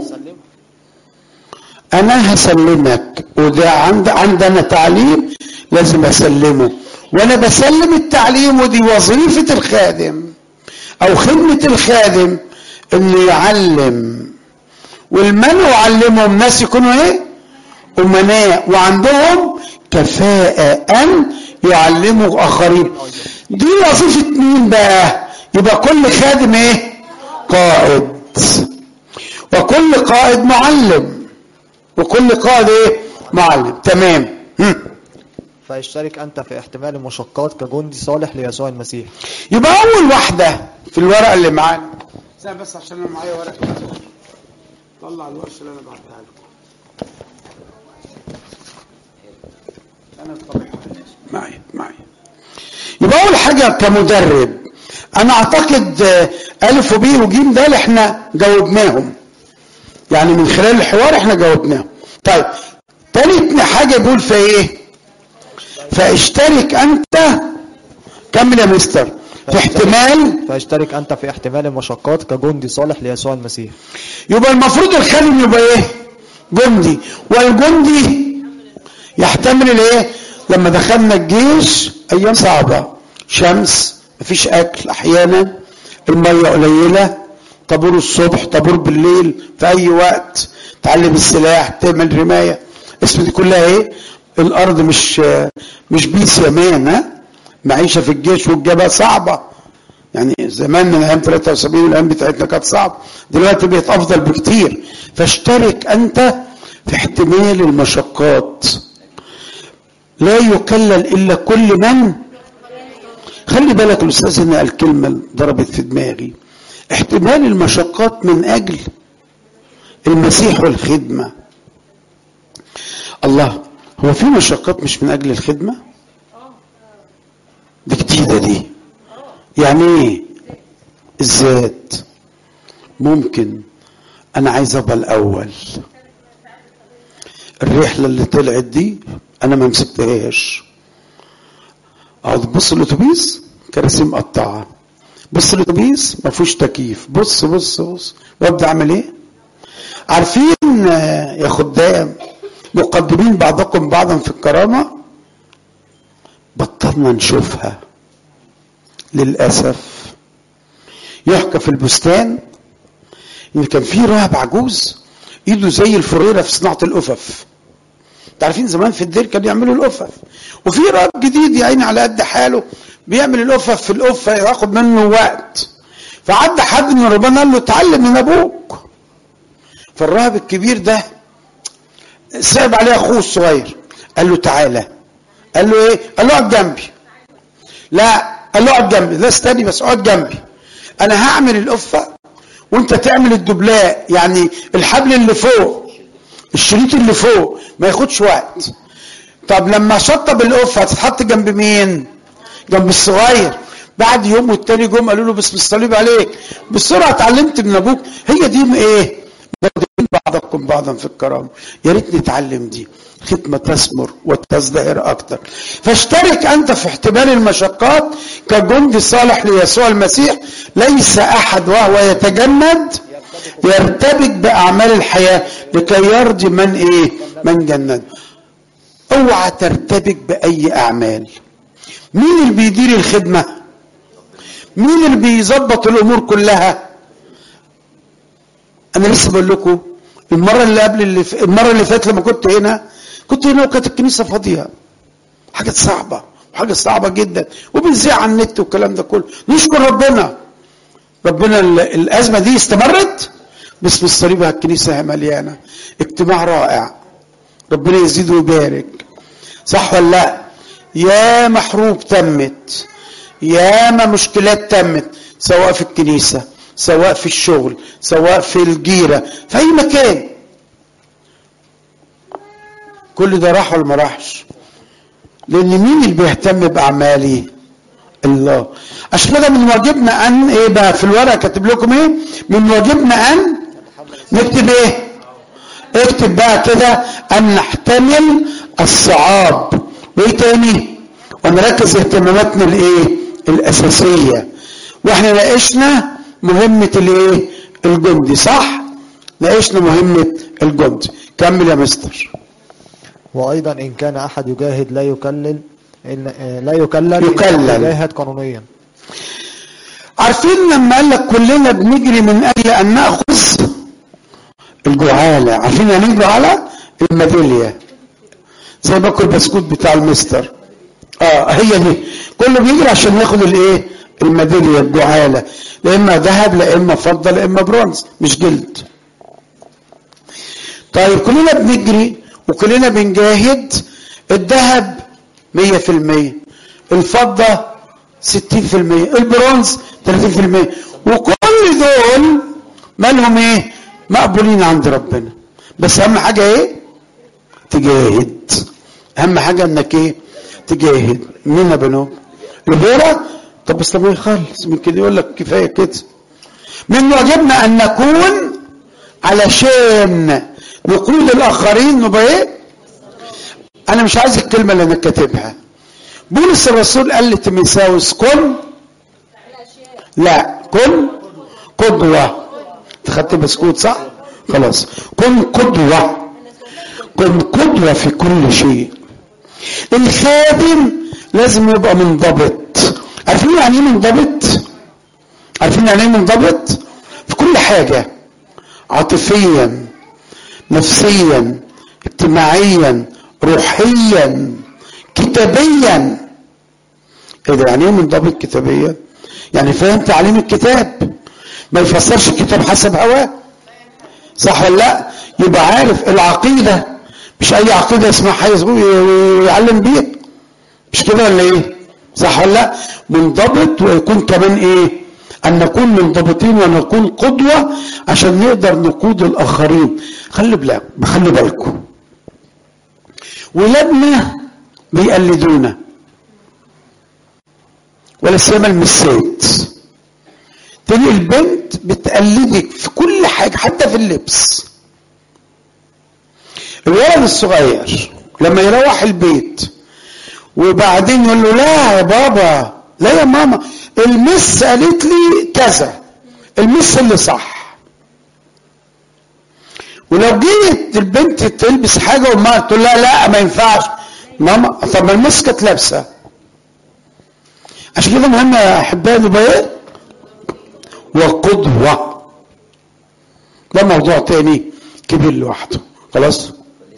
انا هسلمك وده عند عندنا تعليم لازم اسلمه وانا بسلم التعليم ودي وظيفة الخادم او خدمة الخادم انه يعلم والمن يعلمهم ناس يكونوا ايه امناء وعندهم كفاءة ان يعلموا اخرين دي وظيفة مين بقى يبقى كل خادم ايه قائد وكل قائد معلم وكل قائد ايه معلم تمام هم. فاشترك أنت في احتمال المشقات كجندي صالح ليسوع المسيح يبقى اول واحده في الورقه اللي معانا استنى بس عشان انا معايا ورقه طلع الورشه اللي انا بعتها لكم انا طبعا معايا معايا يبقى اول حاجه كمدرب انا اعتقد آه، الف وبي وجيم ده اللي احنا جاوبناهم يعني من خلال الحوار احنا جاوبناهم طيب تالت حاجه بيقول في ايه فاشترك انت كمل يا مستر في احتمال فاشترك أنت في احتمال المشقات كجندي صالح ليسوع المسيح يبقى المفروض الخادم يبقى ايه جندي والجندي يحتمل الايه لما دخلنا الجيش ايام صعبه شمس مفيش اكل احيانا الميه قليله طابور الصبح طابور بالليل في اي وقت تعلم السلاح تعمل رمايه اسم دي كلها ايه الارض مش مش بيس يمان ها معيشه في الجيش والجبهه صعبه يعني زمان من ايام 73 والايام بتاعتنا كانت صعبه دلوقتي بقت افضل بكتير فاشترك انت في احتمال المشقات لا يكلل الا كل من خلي بالك الاستاذ هنا قال كلمه ضربت في دماغي احتمال المشقات من اجل المسيح والخدمه الله هو في مشقات مش من اجل الخدمه دي جديده دي يعني ايه الذات ممكن انا عايز ابقى الاول الرحله اللي طلعت دي انا ما مسكتهاش اقعد تبص الاتوبيس كراسي مقطعه بص الاتوبيس ما فيهوش تكييف بص بص بص وابدا اعمل ايه عارفين آه، يا خدام مقدمين بعضكم بعضا في الكرامه بطلنا نشوفها للاسف يحكى في البستان ان كان في راهب عجوز ايده زي الفريره في صناعه القفف انت عارفين زمان في الدير كانوا يعملوا القفف وفي راهب جديد يا عيني على قد حاله بيعمل القفف في القفه ياخد منه وقت فعدى حد من ربنا قال له اتعلم من ابوك فالراهب الكبير ده صعب عليه اخوه الصغير قال له تعالى قال له ايه قال له اقعد جنبي لا قال له اقعد جنبي لا استني بس اقعد جنبي انا هعمل القفه وانت تعمل الدبلاء يعني الحبل اللي فوق الشريط اللي فوق ما ياخدش وقت طب لما شطب القفه هتتحط جنب مين جنب الصغير بعد يوم والتاني جم قالوا له باسم الصليب عليك بسرعه اتعلمت من ابوك هي دي ايه بعض بعضكم بعضا في الكرامة يا ريت نتعلم دي خدمة تثمر وتزدهر أكتر فاشترك أنت في احتمال المشقات كجندي صالح ليسوع المسيح ليس أحد وهو يتجند يرتبك بأعمال الحياة لكي يرضي من إيه من جند اوعى ترتبك بأي أعمال مين اللي بيدير الخدمة مين اللي بيظبط الأمور كلها انا لسه بقول لكم المره اللي قبل اللي ف... المره اللي فاتت لما كنت هنا كنت هنا وكانت الكنيسه فاضيه حاجه صعبه حاجه صعبه جدا وبنذيع على النت والكلام ده كله نشكر ربنا ربنا ال- الازمه دي استمرت باسم الصليب على الكنيسه مليانه اجتماع رائع ربنا يزيد ويبارك صح ولا لا يا محروب تمت يا ما مشكلات تمت سواء في الكنيسه سواء في الشغل سواء في الجيرة في أي مكان كل ده راح ولا ما راحش لأن مين اللي بيهتم بأعمالي الله عشان كده من واجبنا أن إيه بقى في الورقة كاتب لكم إيه من واجبنا أن نكتب إيه اكتب بقى كده أن نحتمل الصعاب وإيه تاني ونركز اهتماماتنا الإيه الأساسية واحنا ناقشنا مهمة الايه الجندي صح ناقشنا مهمة الجندي كمل يا مستر وأيضا إن كان أحد يجاهد لا يكلل إن آه، لا يكلل يكلل. إنه يجاهد قانونيا عارفين لما قال لك كلنا بنجري من اجل ان ناخذ الجعاله عارفين يعني ايه الجعاله الميداليه زي باكل بسكوت بتاع المستر اه هي دي كله بيجري عشان ياخد الايه الميداليه الجعاله لا اما ذهب لا اما فضه لا اما برونز مش جلد طيب كلنا بنجري وكلنا بنجاهد الذهب 100% الفضه 60% البرونز 30% وكل دول مالهم ايه مقبولين عند ربنا بس اهم حاجه ايه تجاهد اهم حاجه انك ايه تجاهد مين يا بنو الغيره طب بس لما يخلص من كده يقول لك كفايه كده من واجبنا ان نكون علشان نقود الاخرين نبقى ايه انا مش عايز الكلمه اللي انا كاتبها بولس الرسول قال لتيموثاوس كن لا كن قدوة انت خدت بسكوت صح خلاص كن قدوة كن قدوة في كل شيء الخادم لازم يبقى منضبط عارفين يعني ايه منضبط عارفين يعني ايه منضبط في كل حاجة عاطفيا نفسيا اجتماعيا روحيا كتابيا ايه ده يعني ايه منضبط كتابيا يعني فاهم تعليم الكتاب ما يفسرش الكتاب حسب هواه صح ولا لا يبقى عارف العقيده مش اي عقيده اسمها حاجه ويعلم بيها مش كده ولا ايه صح ولا لا منضبط ويكون كمان ايه ان نكون منضبطين ونكون قدوه عشان نقدر نقود الاخرين خلي بالك خلي بالكم ولادنا بيقلدونا ولا سيما المسات تلاقي البنت بتقلدك في كل حاجة حتى في اللبس الولد الصغير لما يروح البيت وبعدين يقول له لا يا بابا لا يا ماما المس قالت لي كذا المس اللي صح ولو جيت البنت تلبس حاجة وما تقول لها لا ما ينفعش ماما طب ما المس كانت لابسه عشان كده مهم يا احبائي نبقى ايه وقدوه ده موضوع تاني كبير لوحده خلاص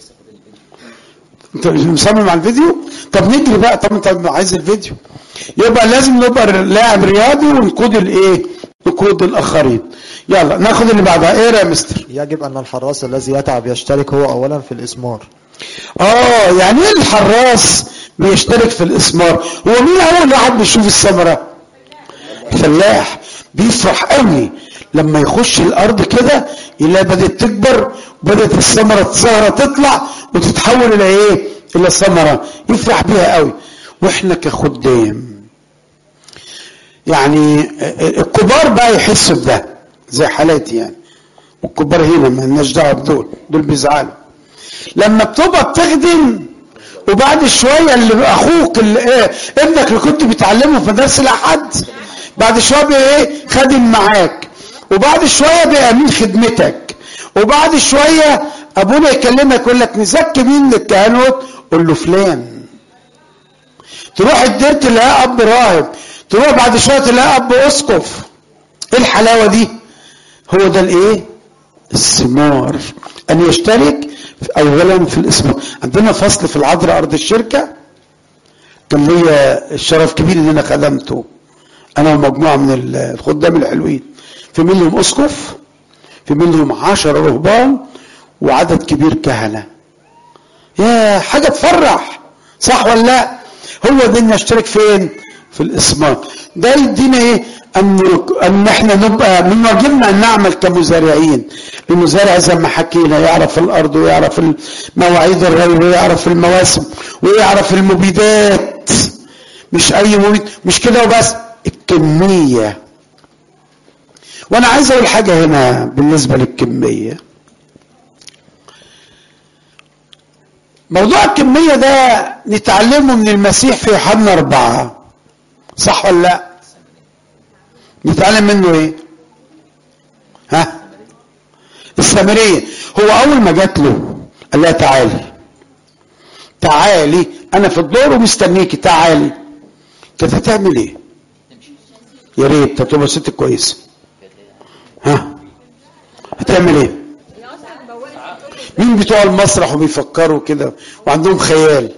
انت مصمم على الفيديو طب نجري بقى طب انت عايز الفيديو يبقى لازم نبقى لاعب رياضي ونقود الايه نقود الاخرين يلا ناخد اللي بعدها ايه يا مستر يجب أن الحراس الذي يتعب يشترك هو أولا في الإسمار اه يعني ايه الحراس بيشترك في الاسمار هو مين اول واحد بيشوف الثمره الفلاح بيفرح قوي لما يخش الارض كده يلاقي بدات تكبر بدات الثمره الثمره تطلع وتتحول الى ايه الى ثمره يفرح بيها قوي واحنا كخدام يعني الكبار بقى يحسوا بده زي حالاتي يعني والكبار هنا ما لناش دعوه بدول دول بيزعلوا لما بتبقى بتخدم وبعد شويه اللي اخوك اللي ايه ابنك اللي كنت بتعلمه في مدرسه الاحد بعد شويه بقى ايه خادم معاك وبعد شويه بقى من خدمتك وبعد شويه ابونا يكلمك يقول لك نزكي مين للكهنوت قول له فلان تروح الدير تلاقيه اب راهب تروح بعد شويه تلاقيه اب اسقف ايه الحلاوه دي هو ده الايه الثمار ان يشترك اولا في الاسم عندنا فصل في العذراء ارض الشركه كان ليا الشرف كبير ان انا خدمته انا ومجموعه من الخدام الحلوين في منهم اسقف في منهم عشر رهبان وعدد كبير كهنه يا حاجه تفرح صح ولا لا هو ده ان نشترك فين في الاسمار ده يدينا ايه ان ان احنا نبقى من واجبنا ان نعمل كمزارعين المزارع زي ما حكينا يعرف الارض ويعرف مواعيد الري ويعرف المواسم ويعرف المبيدات مش اي مبيد مش كده وبس الكميه وانا عايز اقول حاجه هنا بالنسبه للكميه موضوع الكميه ده نتعلمه من المسيح في يوحنا أربعة صح ولا لا نتعلم منه ايه ها السامريه هو اول ما جات له قال لها تعالي تعالي انا في الدور ومستنيكي تعالي كانت هتعمل ايه يا ريت تبقى ست كويسه ها هتعمل ايه مين بتوع المسرح وبيفكروا كده وعندهم خيال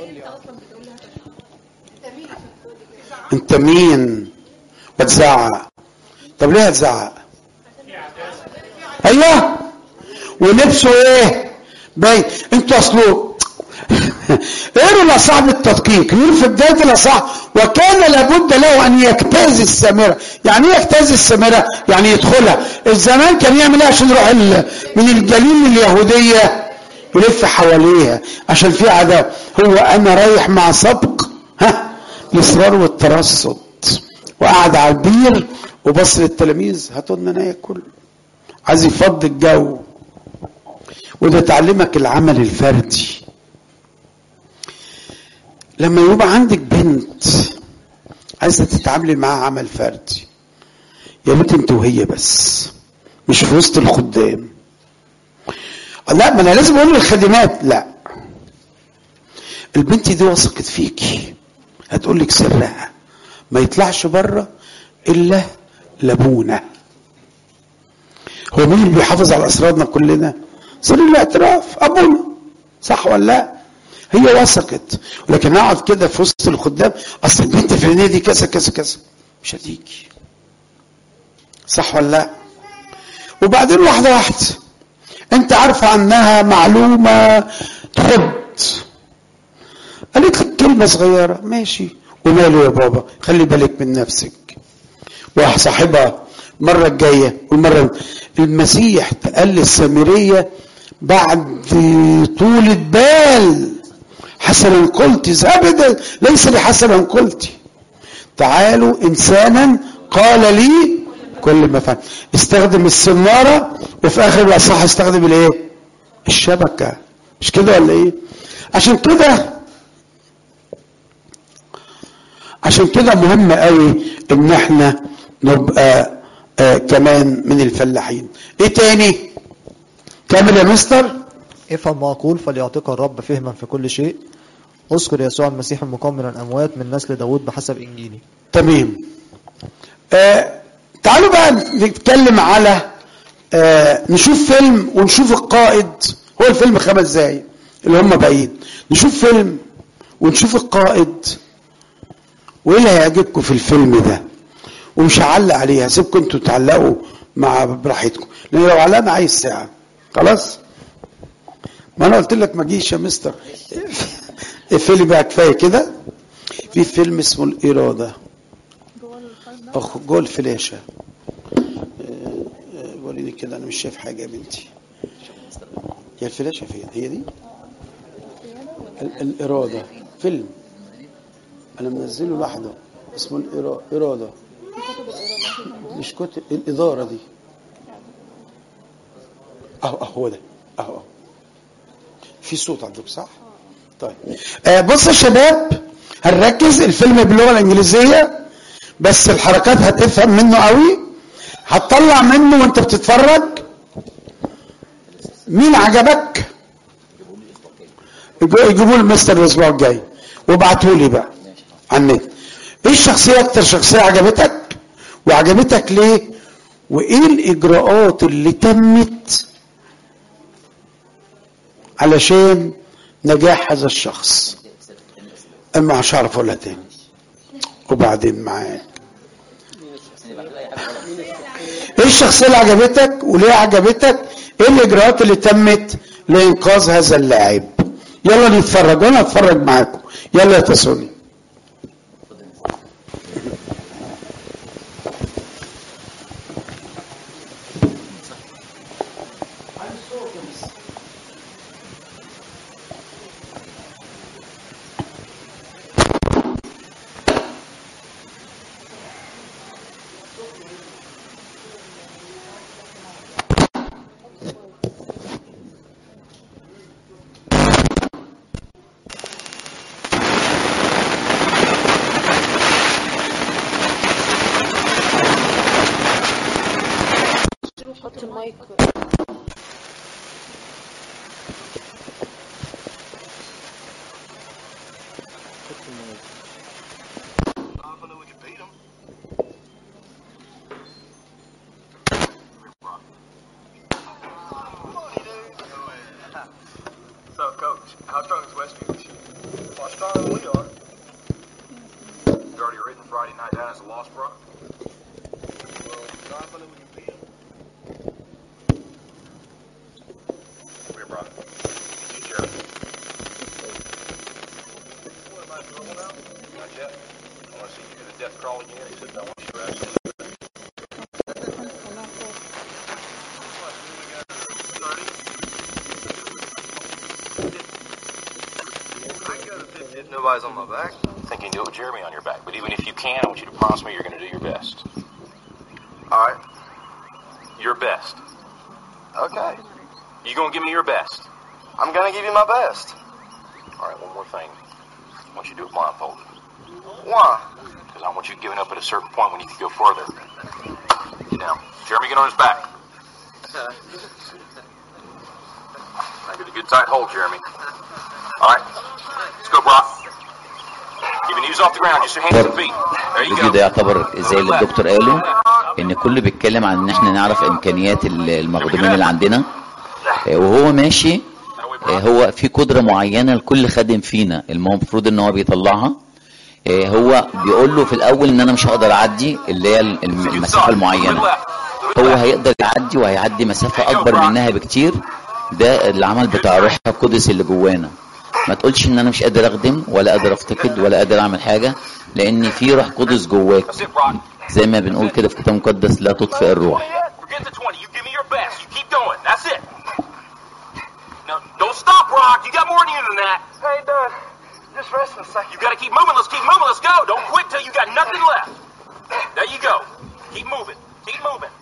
انت مين بتزعق طب ليه هتزعق ايوه ونفسه ايه باين انتوا اصله اقروا الاصحاب التدقيق يقول في بدايه الاصحاب وكان لابد له ان يجتاز السامره يعني ايه يجتاز السامره يعني يدخلها الزمان كان يعمل ايه عشان يروح من الجليل اليهوديه يلف حواليها عشان في عذاب هو انا رايح مع سبق ها الاصرار والترصد وقعد على البير وبص للتلاميذ هاتوا لنا ناكل عايز يفضي الجو وده تعلمك العمل الفردي لما يبقى عندك بنت عايزه تتعاملي معاها عمل فردي يا ريت انت وهي بس مش في وسط الخدام لا ما انا لازم اقول للخادمات لا البنت دي وثقت فيكي هتقول لك سرها ما يطلعش بره الا لابونا هو مين اللي بيحافظ على اسرارنا كلنا سر الاعتراف ابونا صح ولا لا هي وثقت ولكن اقعد كده في وسط الخدام اصل البنت الفلانيه دي كذا كذا كذا مش هتيجي صح ولا لا وبعدين واحده واحده انت عارفه عنها معلومه تخد قالت لك كلمه صغيره ماشي وماله يا بابا خلي بالك من نفسك وصاحبها المرة الجاية والمرة المسيح قال للسامرية بعد طولة بال حسنا قلت ابدا ليس لي حسنا قلت تعالوا انسانا قال لي كل ما فعل استخدم السنارة وفي اخر الاصح استخدم الايه الشبكة مش كده ولا ايه عشان كده عشان كده مهم قوي ان احنا نبقى آه كمان من الفلاحين ايه تاني كامل يا مستر افهم ما أقول فليعطيك الرب فهما في كل شيء اذكر يسوع المسيح المقام من الأموات من نسل داود بحسب إنجيلي تمام آه تعالوا بقى نتكلم على آه نشوف فيلم ونشوف القائد هو الفيلم خمس دقايق اللي هم باقيين نشوف فيلم ونشوف القائد وايه اللي هيعجبكم في الفيلم ده ومش هعلق عليه هسيبكم انتوا تعلقوا مع براحتكم لان لو علقنا عايز ساعه خلاص ما انا قلت لك ما جيش يا مستر الفيلم بقى كفايه كده في فيلم اسمه الاراده اخ جوه الفلاشه وريني كده انا مش شايف حاجه يا بنتي هي الفلاشه فين هي دي ال- الاراده فيلم انا منزله لوحده اسمه الاراده مش كتب الاداره دي اهو اهو هو ده اهو أهو. في صوت عندك صح طيب آه بص يا شباب هنركز الفيلم باللغه الانجليزيه بس الحركات هتفهم منه قوي هتطلع منه وانت بتتفرج مين عجبك يجو- يجيبوا لي مستر الاسبوع الجاي وابعتوا لي بقى على النت ايه الشخصيه اكتر شخصيه عجبتك وعجبتك ليه وايه الاجراءات اللي تمت علشان نجاح هذا الشخص اما مش هعرف اقولها تاني وبعدين معاك ايه الشخصيه اللي عجبتك وليه عجبتك ايه الاجراءات اللي تمت لانقاذ هذا اللاعب يلا نتفرج وانا اتفرج معاكم يلا يا تسوني حط المايك So, Coach, how strong is Westview? More stronger than we are. You already written Friday night down as a loss, bro? Well, confident we can beat them. Here, bro. You Jerry. What, am I normal now? Not yet. I want to see you do the death crawl again. He said, I want you to absolutely. If nobody's on my back, I think you can do it with Jeremy on your back. But even if you can, I want you to promise me you're going to do your best. all right. Your best. Okay. You going to give me your best? I'm gonna give you my best. All right, one more thing. I want you to do it blindfolded. Why? Because I want you giving up at a certain point when you can go further. Get down. Jeremy, get on his back. Now get a good tight hold, Jeremy. All right. Let's go, Brock. Keep your knees off the ground. Just your hands and feet. There you الفيديو go. ده يعتبر زي اللي الدكتور قاله ان كل بيتكلم عن ان احنا نعرف امكانيات ال- المخدومين اللي عندنا آه، وهو ماشي آه، هو في قدرة معينة لكل خادم فينا المفروض ان هو بيطلعها آه، هو بيقول له في الاول ان انا مش هقدر اعدي اللي هي الم- المسافة المعينة هو هيقدر يعدي وهيعدي مسافة اكبر منها بكتير ده العمل بتاع الروح القدس اللي جوانا ما تقولش ان انا مش قادر اخدم ولا قادر افتقد ولا قادر اعمل حاجة لان في روح قدس جواك زي ما بنقول كده في كتاب مقدس لا تطفئ الروح Forget the 20. You give me your best. You keep going. That's it. No, don't stop, Brock. You got more in you than that. Hey, Dad. Just rest a second. You got to keep moving. Let's keep moving. Let's go. Don't quit till you got nothing left. There you go. Keep moving. Keep moving.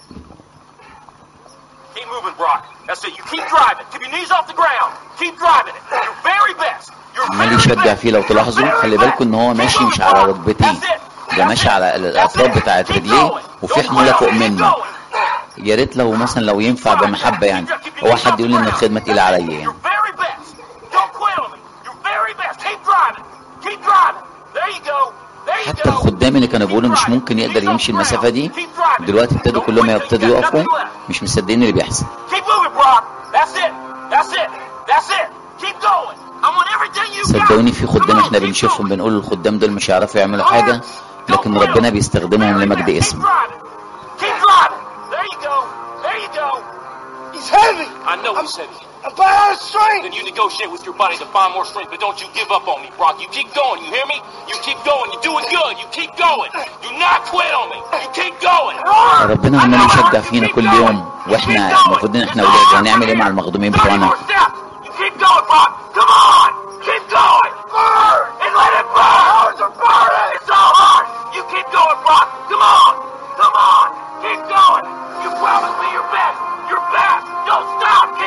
Keep moving, Brock. That's it. You keep driving. Keep your knees off the ground. Keep driving it. Your very best. Your عمال يشجع فيه لو تلاحظوا خلي بالكم ان هو ماشي مش على ركبتيه ده ماشي على الاطراف بتاعت رجليه وفي حمولة فوق منه يا ريت لو مثلا لو ينفع بمحبة يعني هو حد يقول ان الخدمة تقيلة عليا يعني very best. Don't quit on me. Your very best. Keep driving. Keep driving. There you go. There you حتى go. الخدام اللي كانوا بيقولوا مش ممكن يقدر يمشي المسافة دي دلوقتي ابتدوا كلهم يبتدوا يقفوا مش مصدقين اللي بيحصل Keep moving, Brock. That's it. That's it. That's it. Keep going. I want everything you got. صدقوني في خدام احنا بنشوفهم بنقول الخدام دول مش هيعرفوا يعملوا حاجة لكن ربنا بيستخدمهم لمجد اسمه Keep driving. There you go. There you go. He's heavy. I know he's heavy. I'm about out of strength. Then you negotiate with your body to find more strength, but don't you give up on me, Brock. You keep going. You hear me? You keep going. You're doing good. You keep going. Do not quit on me. You keep going. ربنا عمال يشجع فينا كل يوم واحنا المفروض ان احنا اولاد هنعمل ايه مع المخدومين بتوعنا You keep going, Brock. Come on. Keep going. Burn. And let it burn. are burning. It's all hard. You keep going, Brock. Come on. Come on. Keep going. You promised me your best. Your best. Don't stop.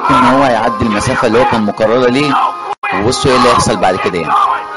يكون ان هو هيعدي المسافه اللي هو كان مقرره ليه وبصوا ايه اللي هيحصل بعد كده يعني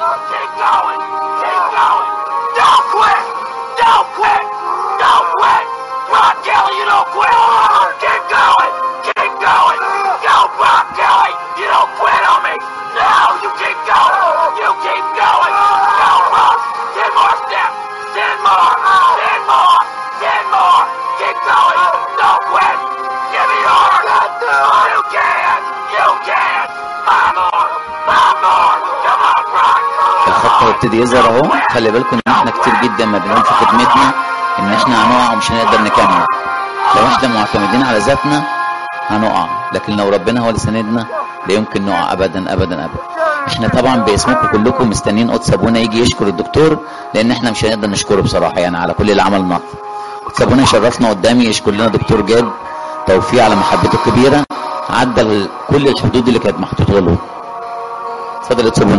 Don't quit! Don't quit! Don't quit! Brock Kelly, you don't quit! Keep going! Keep going! Go, Brock Kelly! You don't quit on me! No, you keep going! You keep going! Go, Brock! Ten more steps! Ten more! Ten more! Ten more! Keep going! Don't quit! Give me yours! You can! You can! Five more! Five more! Come on, Brock! الخط هيبتدي يظهر اهو خلي بالكم ان احنا كتير جدا ما بنقول في خدمتنا ان احنا هنقع ومش هنقدر نكمل لو احنا معتمدين على ذاتنا هنقع لكن لو ربنا هو اللي ساندنا لا يمكن نقع ابدا ابدا ابدا احنا طبعا باسمكم كلكم مستنيين قدس ابونا يجي يشكر الدكتور لان احنا مش هنقدر نشكره بصراحه يعني على كل اللي عملناه قدس ابونا يشرفنا قدامي يشكر لنا دكتور جاد توفيق على محبته الكبيره عدى ال- كل الحدود اللي كانت محطوطه له اتفضل يا قدس ابونا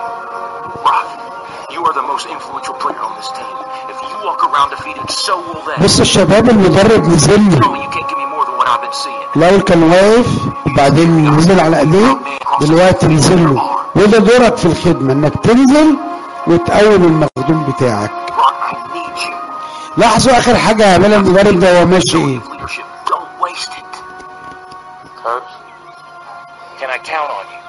You are the most influential player on this team. If you walk around defeated, so will they. بص الشباب المدرب نزل لي You can't give me more than what I've been seeing. الاول كان واقف وبعدين نزل على ايديه دلوقتي نزل له وده دورك في الخدمه انك تنزل وتقوم المخدوم بتاعك لاحظوا اخر حاجه يعملها المدرب ده هو ماشي ايه Don't waste it. Coach, can I count on you?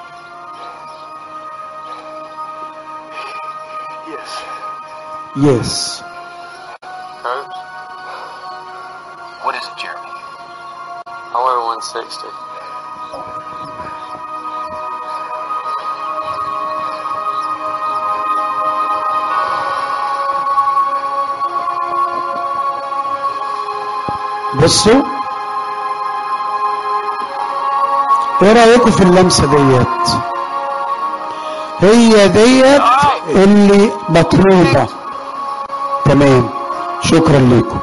Yes. يس Coach? What is it, Jeremy? I weigh 160. بصوا ايه رايكم في اللمسه ديت هي ديت اللي مطلوبه تمام شكرا لكم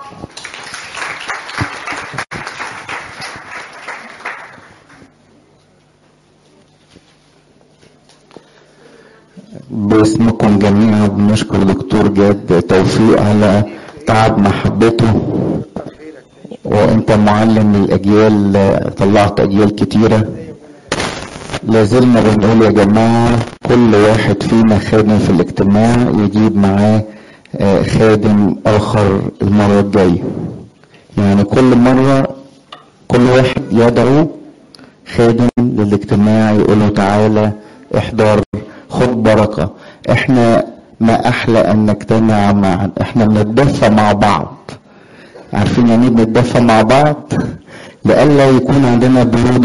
باسمكم جميعا بنشكر دكتور جاد توفيق على تعب محبته وانت معلم للاجيال طلعت اجيال كتيره لازلنا بنقول يا جماعه كل واحد فينا خادم في الاجتماع يجيب معاه آه، خادم اخر المره الجايه يعني كل مره كل واحد يدعو خادم للاجتماع يقول له تعالى احضر خد بركة احنا ما احلى ان نجتمع معا احنا بنتدفى مع بعض عارفين يعني ايه بنتدفى مع بعض لئلا يكون عندنا برودة